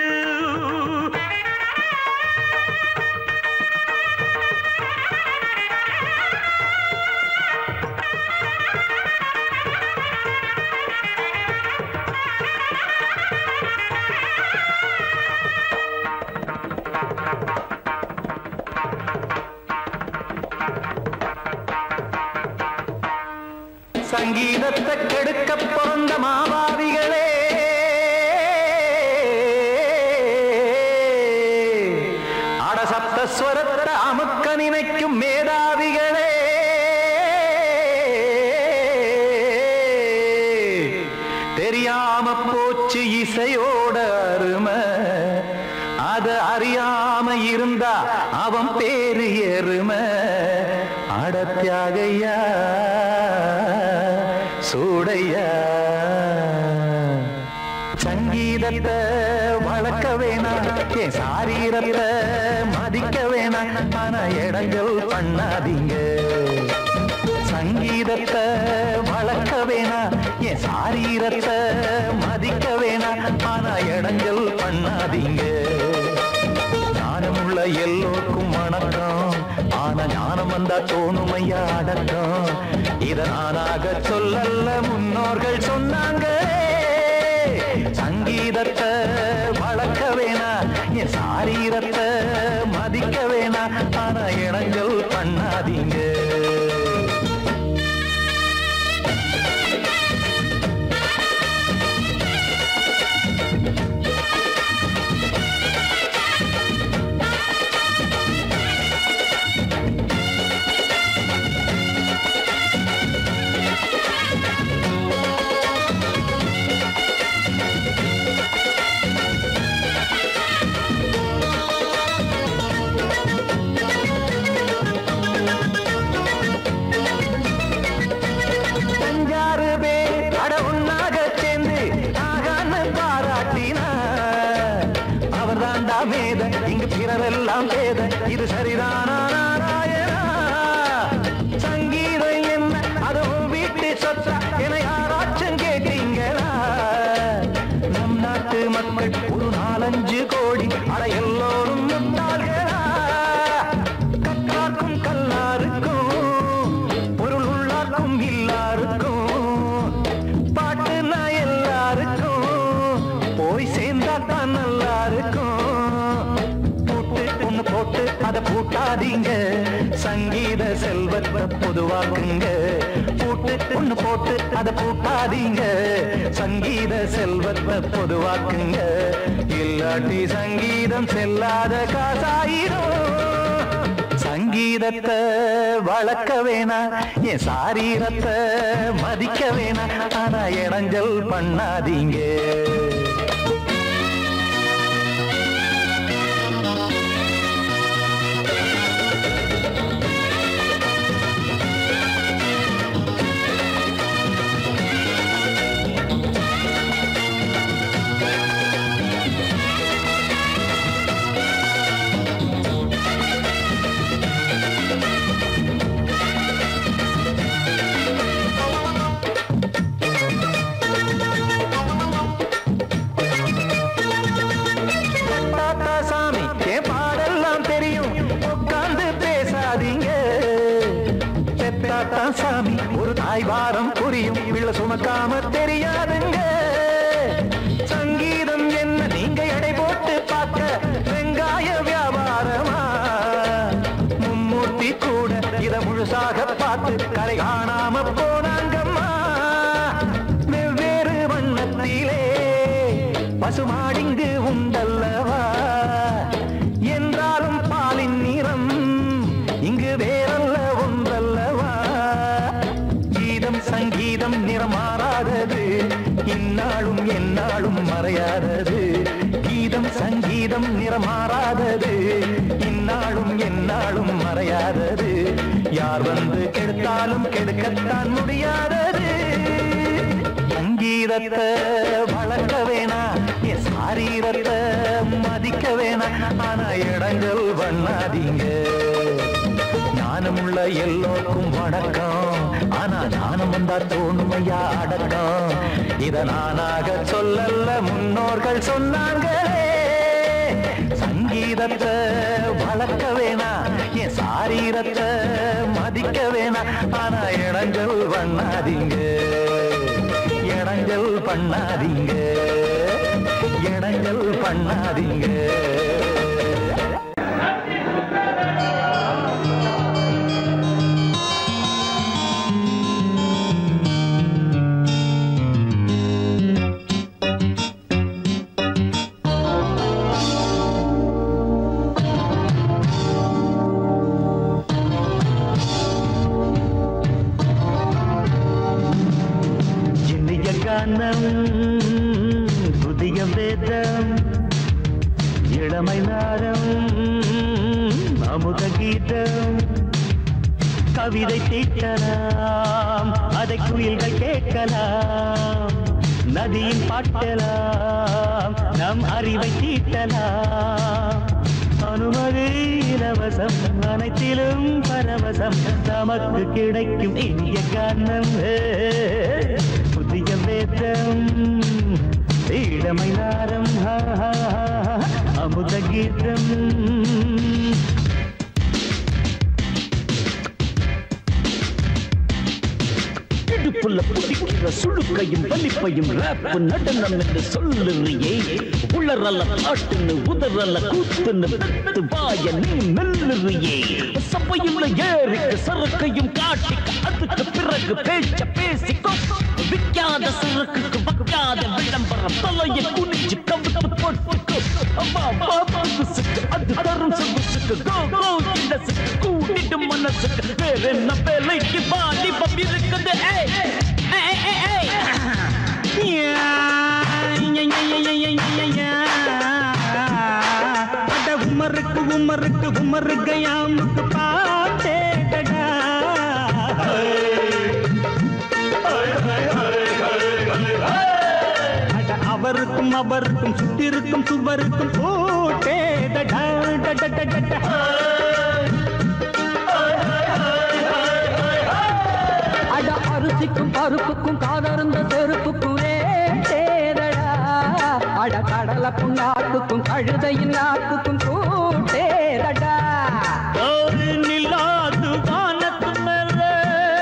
சங்கீதத்தை கெடுக்க பிறந்த மாபாவிகளே அடசப்த ஸ்வரத்தை அமுக்க நினைக்கும் மேதாவிகளே தெரியாம போச்சு இசையோட அருமை அத அறியாம இருந்தா அவன் பேரு எருமை அடத்தியாகையா சூடையா சங்கீதத்தை வளர்க்க வேணாம் என் சாரீரத்தை மதிக்க வேணாம் ஆனா இடங்கள் பண்ணாதீங்க சங்கீதத்தை வளர்க்க வேணாம் என் சாரீரத்தை மதிக்க வேணாம் ஆனா இடங்கள் பண்ணாதீங்க ஞானமுள்ள எல்லோருக்கும் வணக்கம் ஆனா ஞானம் வந்தா தோணுமையா அடக்கம் இத நானாக சொல்லல்ல முன்னோர்கள் சொன்னாங்க சங்கீதத்தை வளர்க்க வேணா என் சாரீரத்தை மதிக்க வேணா ஆனா இனங்கள் பண்ணாதீங்க எல்லாம் பேத இது சரிதானா நாராயணா சங்கீதம் என்ன அதுவும் வீட்டு சொத்தா என யாராச்சும் கேட்டீங்களா நம் நாட்டு மக்கள் ஒரு நாலஞ்சு கோடி அட எல்லோரும் முட்டாள்களா கற்றார்க்கும் கல்லாருக்கும் பொருள் உள்ளார்க்கும் இல்லாருக்கும் பாட்டுனா எல்லாருக்கும் போய் சேர்ந்தா தான் நல்லா இருக்கும் பூட்டு ஒண்ணு போட்டு அதை பூட்டாதீங்க சங்கீத செல்வத்தை பொதுவாக்குங்க பூட்டு ஒண்ணு போட்டு அதை பூட்டாதீங்க சங்கீத செல்வத்தை பொதுவாக்குங்க இல்லாட்டி சங்கீதம் செல்லாத காசாயிரும் சங்கீதத்தை வளர்க்க வேணாம் என் சாரீரத்தை மதிக்க வேணாம் ஆனா இடைஞ்சல் பண்ணாதீங்க தாத்தா சாமி என் பாடெல்லாம் தெரியும் உட்கார்ந்து பேசாதீங்க பெத்தாத்தா சாமி ஒரு தாய் வாரம் புரியும் பிள்ளை சுமக்காம தெரியாதுங்க சங்கீதம் என்ன நீங்க எடை போட்டு பார்க்க வெங்காய வியாபாரமா மும்மூர்த்தி கூட இத முழுசாக பார்த்து கரை காணாம போனாங்கம்மா வெவ்வேறு வண்ணத்திலே பசுமாடிங்கு உண்டல்லவா என்றாலும் பாலின் நிறம் இங்கு வேறல்ல ஒன்றல்லவா கீதம் சங்கீதம் நிறம் மாறாதது இந்நாளும் எந்நாளும் மறையாதது கீதம் சங்கீதம் நிறம் மாறாதது இந்நாளும் எந்நாளும் மறையாதது யார் வந்து கெடுத்தாலும் கெடுக்கத்தான் முடியாதது சங்கீதத்தை வளர்க்க வேணா என் சாரீரத்தை மதிக்க வேணா ஆனா இடங்கள் பண்ணாதீங்க ஞானமுள்ள எல்லோருக்கும் வணக்கம் ஆனா ஞானம் வந்தா தோணுமையா அடக்கம் இத நானாக சொல்லல்ல முன்னோர்கள் சொன்னாங்களே சங்கீதத்தை வளர்க்க வேணா என் சாரீரத்தை மதிக்க வேணா ஆனா இடங்கள் பண்ணாதீங்க இடங்கள் பண்ணாதீங்க இடங்கள் பண்ணாதீங்க இனிய கானம் புதிய வேதம் இளமை நாரம் அமுத கீதம் கவிதை தீட்டலாம் அதை குயில்கள் கேட்கலாம் நதியின் பாட்டலாம் நம் அறிவை தீட்டலாம் அனுமதி இலவசம் அனைத்திலும் பரவசம் நமக்கு கிடைக்கும் இனிய காரணம் புதிய வேதம் இளமை நாரம் ஹா, ஹா, ஹா, அமுத கீதம் இடுப்புல பிடிக்கிற சுழுக்கையும் வலிப்பையும் ரேப் நடனம் என்று சொல்லுறியே உளறல பாட்டுன்னு உதறல கூத்துன்னு பெத்து வாய நீ மெல்லுறியே சபையுள்ள ஏறிக்கு சரக்கையும் காட்டிக்க அதுக்கு பிறகு பேச்ச பேசிக்கோ விக்காத சரக்குக்கு வக்காத விளம்பரம் தலையை குனிஞ்சு கவுத்து போட்டுக்கோ அம்மா பாபாசுக்கு அது தரும் சொகுசுக்கு கோ கோ கிடசுக்கு கூட்டிட்டு மனசுக்கு வேற என்ன வேலைக்கு வாலிபம் இருக்குது ஏய் ஏய் ஏய் ஏய் யா, யா, யா, யா, யா, யா, யா, யா. அட உமருக்கு உமருக்கு உமரு கயாமுக்கு பாட்டேடா அட அட அவருக்கும் அவருக்கும் சுத்திருக்கும் சுவருக்கும் போட்டேதடா அட அரிசிக்கும் பருப்புக்கும் காதருந்த செருப்புக்கும் ரேடா அட கடலக்கும் நாட்டுக்கும் கழுதையின் நாட்டுக்கும் கூட்டேதடா ஒரு நிலாது வானத்து மேலே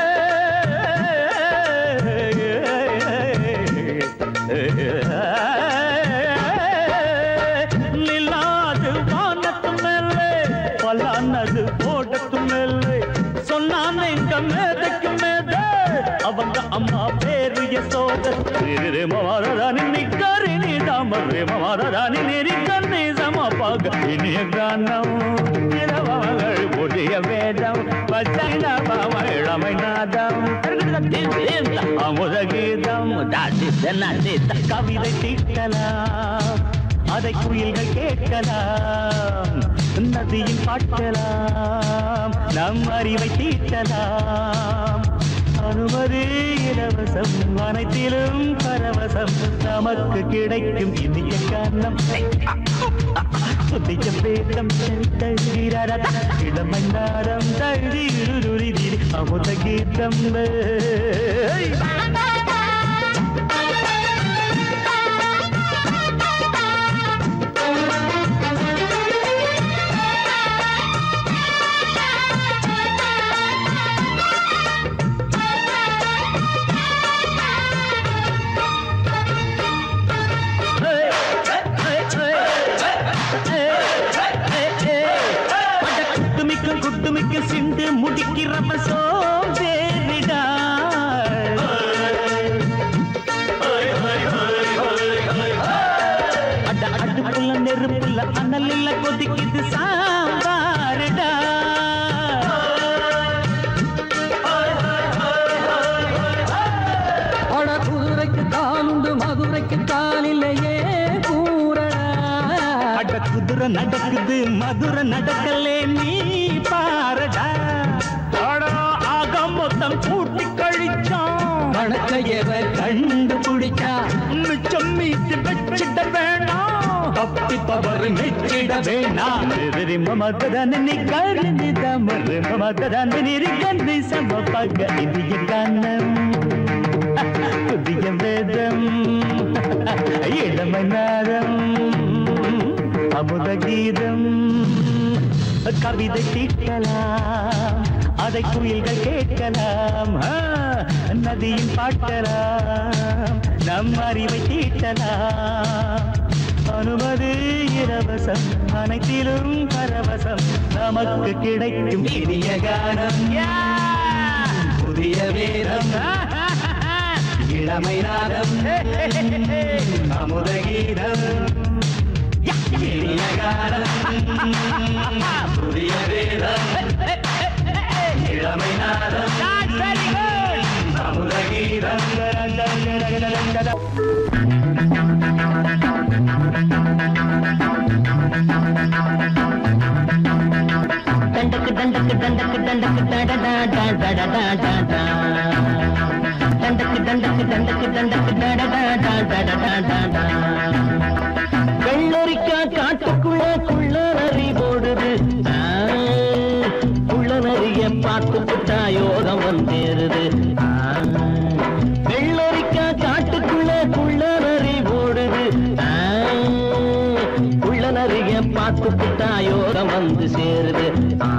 நிலாது வானத்து மேலே பலானது ஓடத்து மேலே சொன்னான் எங்க மேதைக்கு மேதை அவங்க அம்மா பேரு யசோத ரே மவாரதானி நிக்கரி நீ தாம ரே மவாரதானி நெறி கண்ணி சமபாக இனிய கானம் இரவங்கள் புதிய வேதம் பச்சைனபம் இளமை நாதம் அமுத கீதம் கவிதை தீட்டலாம் அதை குயில்கள் கேட்கலாம் நதியில் பாட்டலாம் நம் அறிவை தீட்டலாம் அனுமதி இலவசம் அனைத்திலும் பரவசம் நமக்கு கிடைக்கும் இனிய காரணம் புதிய வேதம் தழுகிறாரத இளமை நாரம் தழுதி அமுத கீதம் குட்டுமிக்கும் குட்டுமிக்கும் சிந்து முடிக்கிறப்ப சோம்பேறிடா அட அடுப்புல நெருப்புல அனல் இல்ல கொதிக்குது சாம்பாருடா அட குதிரைக்கு காலுண்டு மதுரைக்கு காலில்லையே கூறடா அட குதிரை நடக்குது மதுரை நடக்கலே நீ பாரடா அடா ஆக மொத்தம் கூட்டி கழிச்சான் வணக்கையவ கண்டுபிடிச்சா மிச்சம் மீட்டு வச்சிட வேணாம் தப்பி தவறு மெச்சிட வேணாம் மமதன நீ கருணி தமறு மமதன நீரி கண்டு சமபக இந்திய கானம் புதிய வேதம் இளமை நாதம் அமுத கீதம் கவிதை தீட்டலாம் அதை குயில்கள் கேட்கலாம் ஆ, நதியில் பாட்டலாம் நம் அறிவை தீட்டலாம் அனுமதி இலவசம் அனைத்திலும் பரவசம் நமக்கு கிடைக்கும் இனிய கானம் புதிய வேதம் இளமை நாதம் அமுத கீதம் இனிய காலம் புதிய வேதம் இளமை நாதம் அமுத கீதம் தண்டக்கு தண்டக்கு தண்டக்கு தண்டக்கு தடடா டா டடடா டா டா தண்டக்கு தண்டக்கு தண்டக்கு தண்டக்கு தடடா டா டடடா டா டா வெள்ளரிக்கா காட்டுக்குள்ள குள்ள நரி போடுது ஆ, குள்ள நரிய பார்த்து புட்டா யோகம் வந்தேருது ஆ, வெள்ளரிக்கா காட்டுக்குள்ள குள்ள நரி போடுது ஆ, குள்ள நரிய பார்த்து புட்டா யோகம் வந்து சேருது ஆ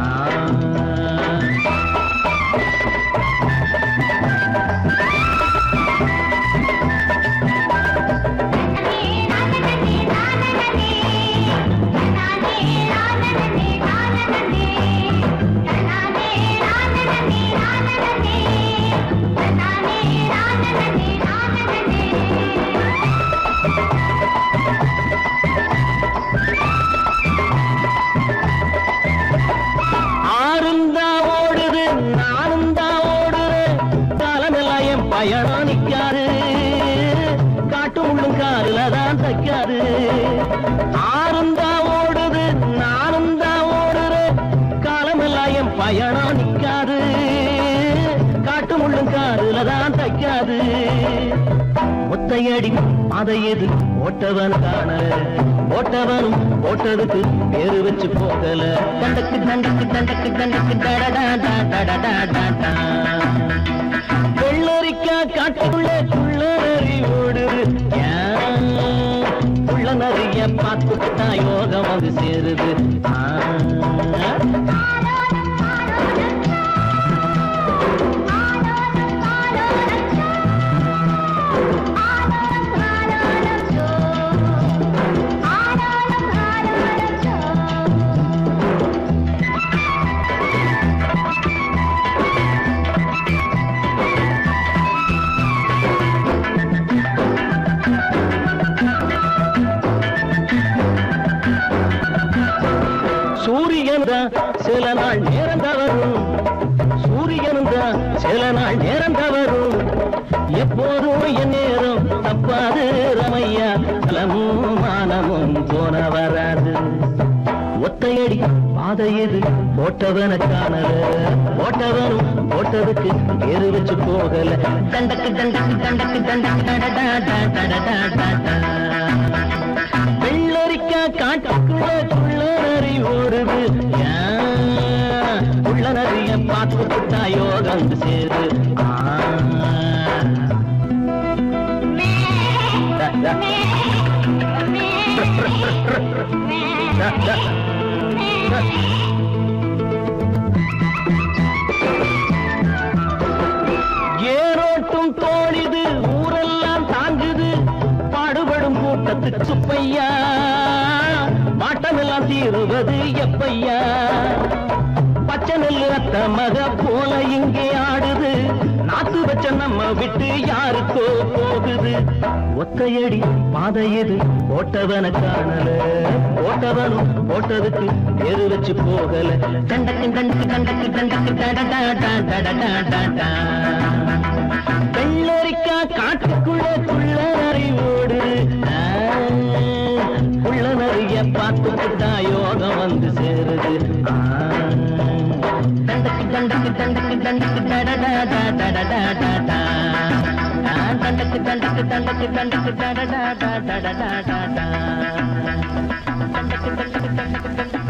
ஆறும் தான் ஓடுது நானும் தான் ஓடுறேன் காலமெல்லாம் என் பயணம் நிக்காது காட்டு முள்ளும் காருல தான் தைக்காது ஆறும் தான் ஓடுது நானும் தான் ஓடுறேன் காலமெல்லாம் என் பயணம் நிக்காது காட்டு முள்ளும் காருல தான் தைக்காது முத்த ஒத்தையடி அதை எது ஓட்டவன் காணல ஓட்டவனும் ஓட்டதுக்கு பேரு வச்சு போகல தண்டக்கு தண்டக்கு தண்டக்கு தண்டக்கு டடடா டடடா டடா வெள்ளரிக்கா காட்டுக்குள்ள குள்ள நரி ஓடுது ஏன்? குள்ள நரிய பார்த்துட்டா யோகம் வந்து சேருது ஆ. சூரியன் தான் சில நாள் நேரம் தவறும் சூரியனும் தான் சில நாள் நேரம் தவறும் எப்போதும் என் நேரம் தப்பாது ரமையா பலமும் மானமும் போன வராது ஒத்தையடி பாதை எது போட்டவன காணல போட்டவனும் போட்டதுக்கு பேரு வச்சு போகல தண்டக்கு தண்டக்கு தண்டக்கு தண்டக்கு டடடா டடடா டடடா வெள்ளரிக்கா காட்டுக்குள்ள குள்ள நரி ஓடுது ஏன்? உள்ள நரிய பார்த்து புட்டா யோகம் சேரு ஆ. ட, ட. ட, ட. ஏரோட்டும் தோழிது ஊரெல்லாம் தாங்குது பாடுபடும் கூட்டத்துக்கு சுப்பையா மாட்டமெல்லாம் தீருவது எப்பையா பச்சை நெல்லு அத்த மக போல இங்கே ஆடுது நாத்து வச்ச நம்ம விட்டு யாருக்கோ போகுது ஒத்தையடி பாதை எது போட்டவன காணல போட்டவனும் போட்டதுக்கு பேரு வச்சு போகல தண்டக்கு தண்டக்கு தண்டக்கு தண்டக்கு டடடா டடடா டடா வெள்ளரிக்கா காட்டுக்குள்ள குள்ள நரி ஓடுது ஆ, உள்ள நரிய பார்த்து புட்டா யோகம் வந்து சேருது ஆ. தண்டக்கு தண்டக்கு தண்டக்கு தண்டக்கு டடடா டடடா டடா ஆ, தண்டக்கு தண்டக்கு தண்டக்கு தண்டக்கு டடடா டடடா டடா தண்டக்கு தண்டக்கு தண்டக்கு தண்டக்கு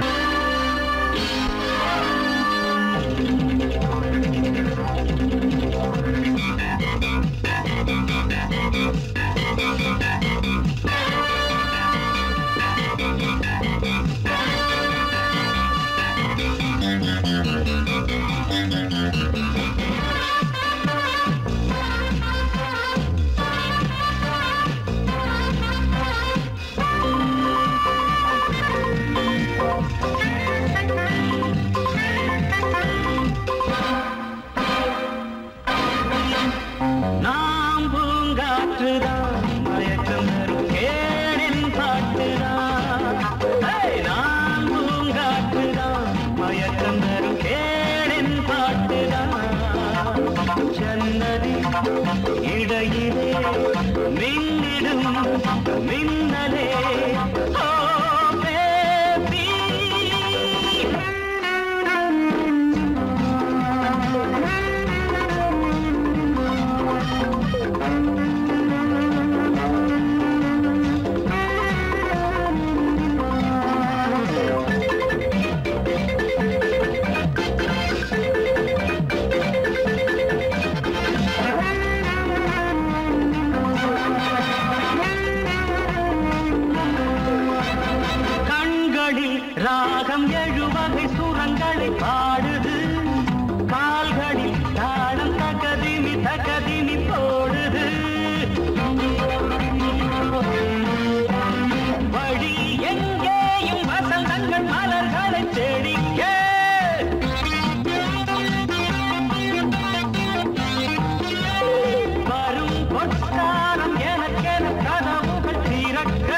நாம் பூங்காற்றுதான் மயக்கம் தரும் கேடின் பாட்டுதான் ஏய், நாம் பூங்காற்றுதான் மயக்கம் தரும் கேடின் பாட்டுதான் ஜன்னதி இடையிலே மின்னிடும் மின்னலே ஓ பேபி கண்களில் ராகம் எழுவகை சுரங்களை பாடுது கால்களில் தாளம் தகதிமி தகதிமி போடுது வழி எங்கேயும் வசந்தங்கள் மலர்களை செடிக்க வரும் பொற்காலம் எனக்கென கனவுகள் திறக்க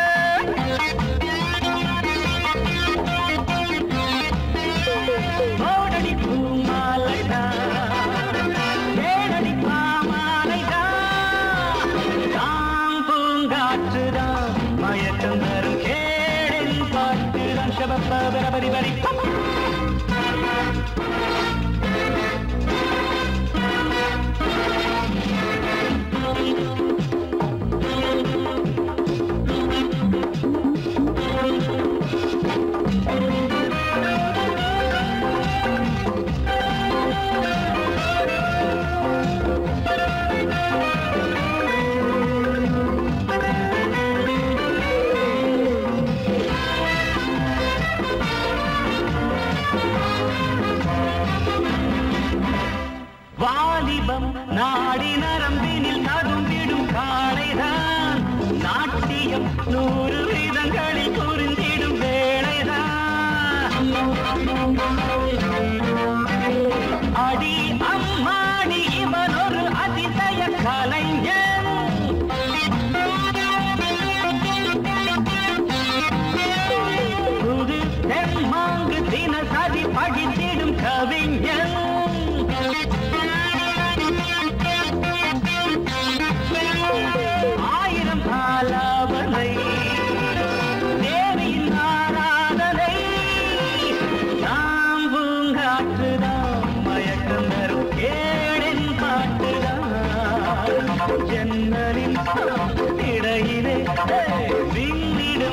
ஓடடி பூமாலைதான் ஏடடி பாமாலைதான் தாம் பூங்காற்றுதான் மயக்கம் தரும் கேடின் பாட்டுதான் ஷபப்ப பரபரி பரி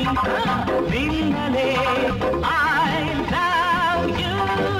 மின்னலே I love you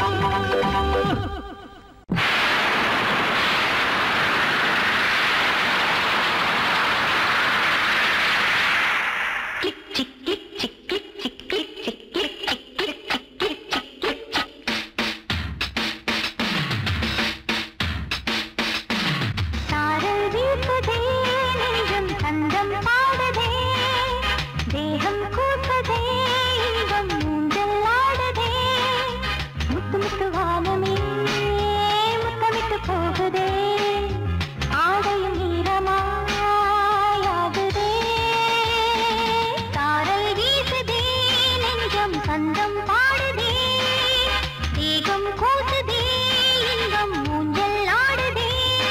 சாரல் வீசுதே நெஞ்சம் சந்தம் பாடுதே தேகம் கூசுதே இன்பம் ஊஞ்சல் ஆடுதே முத்து முத்து வானமே முத்தமிட்டு போகுதே ஆடையும் ஈரமாயாகுதே சாரல் வீசுதே நெஞ்சம் சந்தம் பாடுதே தேகம் கூசுதே இன்பம் ஊஞ்சல் ஆடுதே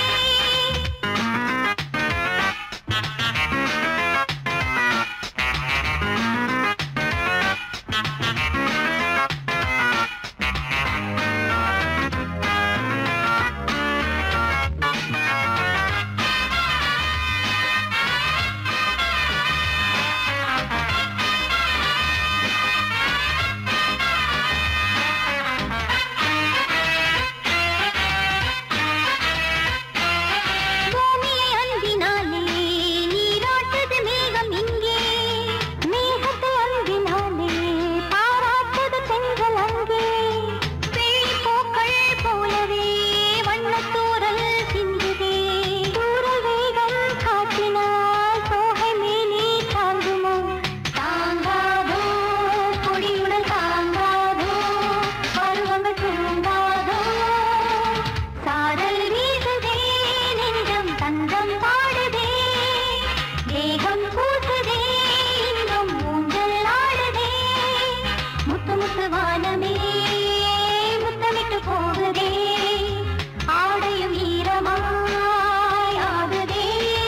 பூமியை அன்பினாலே நீராட்டுது மேகம் இங்கே மேகத்தை அன்பினாலே பாராட்டுது பெண்கள் அங்கே வெள்ளி பூக்கள் போலவே வண்ணத்தூரல் சிந்துதே தூரல் வேகம் காட்டினால் சோகை மேலே தாங்குமோ தாங்காதோ கொடியுடன் தாங்காதோ பருவங்கள் தூங்காதோ சாரல் வீசுதே நெஞ்சம் தந்தம் பாடுதே தேகம் கூசுதே இன்பம் ஊஞ்சல் ஆடுதே முத்து முத்து வானமே முத்தமிட்டு போகுதே ஆடையும் ஈரமாயாகுதே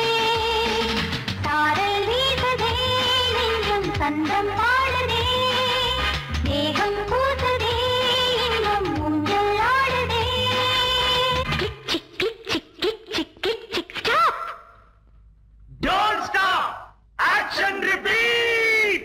சாரல் வீசுதே நெஞ்சம் தந்தம் பாடுதே தேகம் கூசுதே இன்பம் ஊஞ்சல் ஆடுதே Don't stop! Action repeat!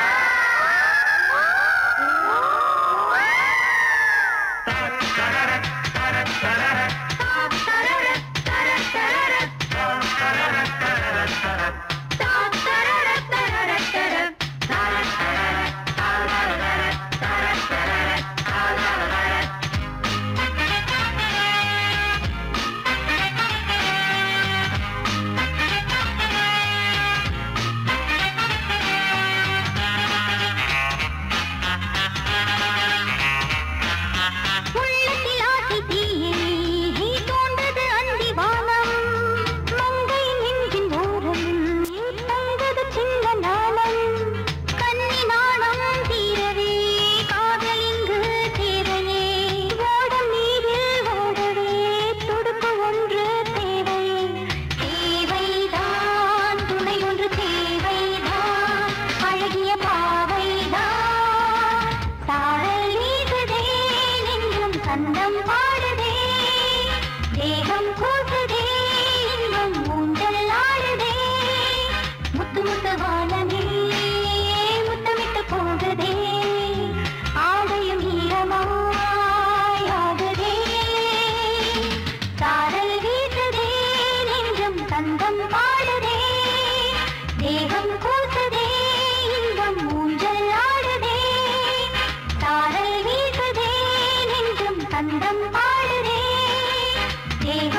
உள்ளத்தில் ஆசை தீயே நீ தோன்றது அந்தி வானம் மங்கை நெஞ்சின் ஓரம் தந்தது சின்ன நாணம் கன்னி நாணம் தீரவே காதல் இங்கு தேவையே ஓடம் நீரில் ஓடவே துடுப்பு ஒன்று தேவையே தேவைதான் துணை ஒன்று தேவைதான் அழகிய பாவைதான் சாரல் வீசுதே நெஞ்சும் சந்தம் பாடுதே தேகம் கூசுதே இன்பம் ஊஞ்சல் ஆடுதே முத்து முத்து வானமே முத்தமிட்டு போகுதே ஆடையும் ஈரமாயாகுதே சாரல் வீசுதே நெஞ்சம் சந்தம் பாடுதே தேகம் கூசுதே இன்பம் ஊஞ்சல் ஆடுதே சாரல் வீசுதே நெஞ்சும் சந்தம் பாடுதே தேகம்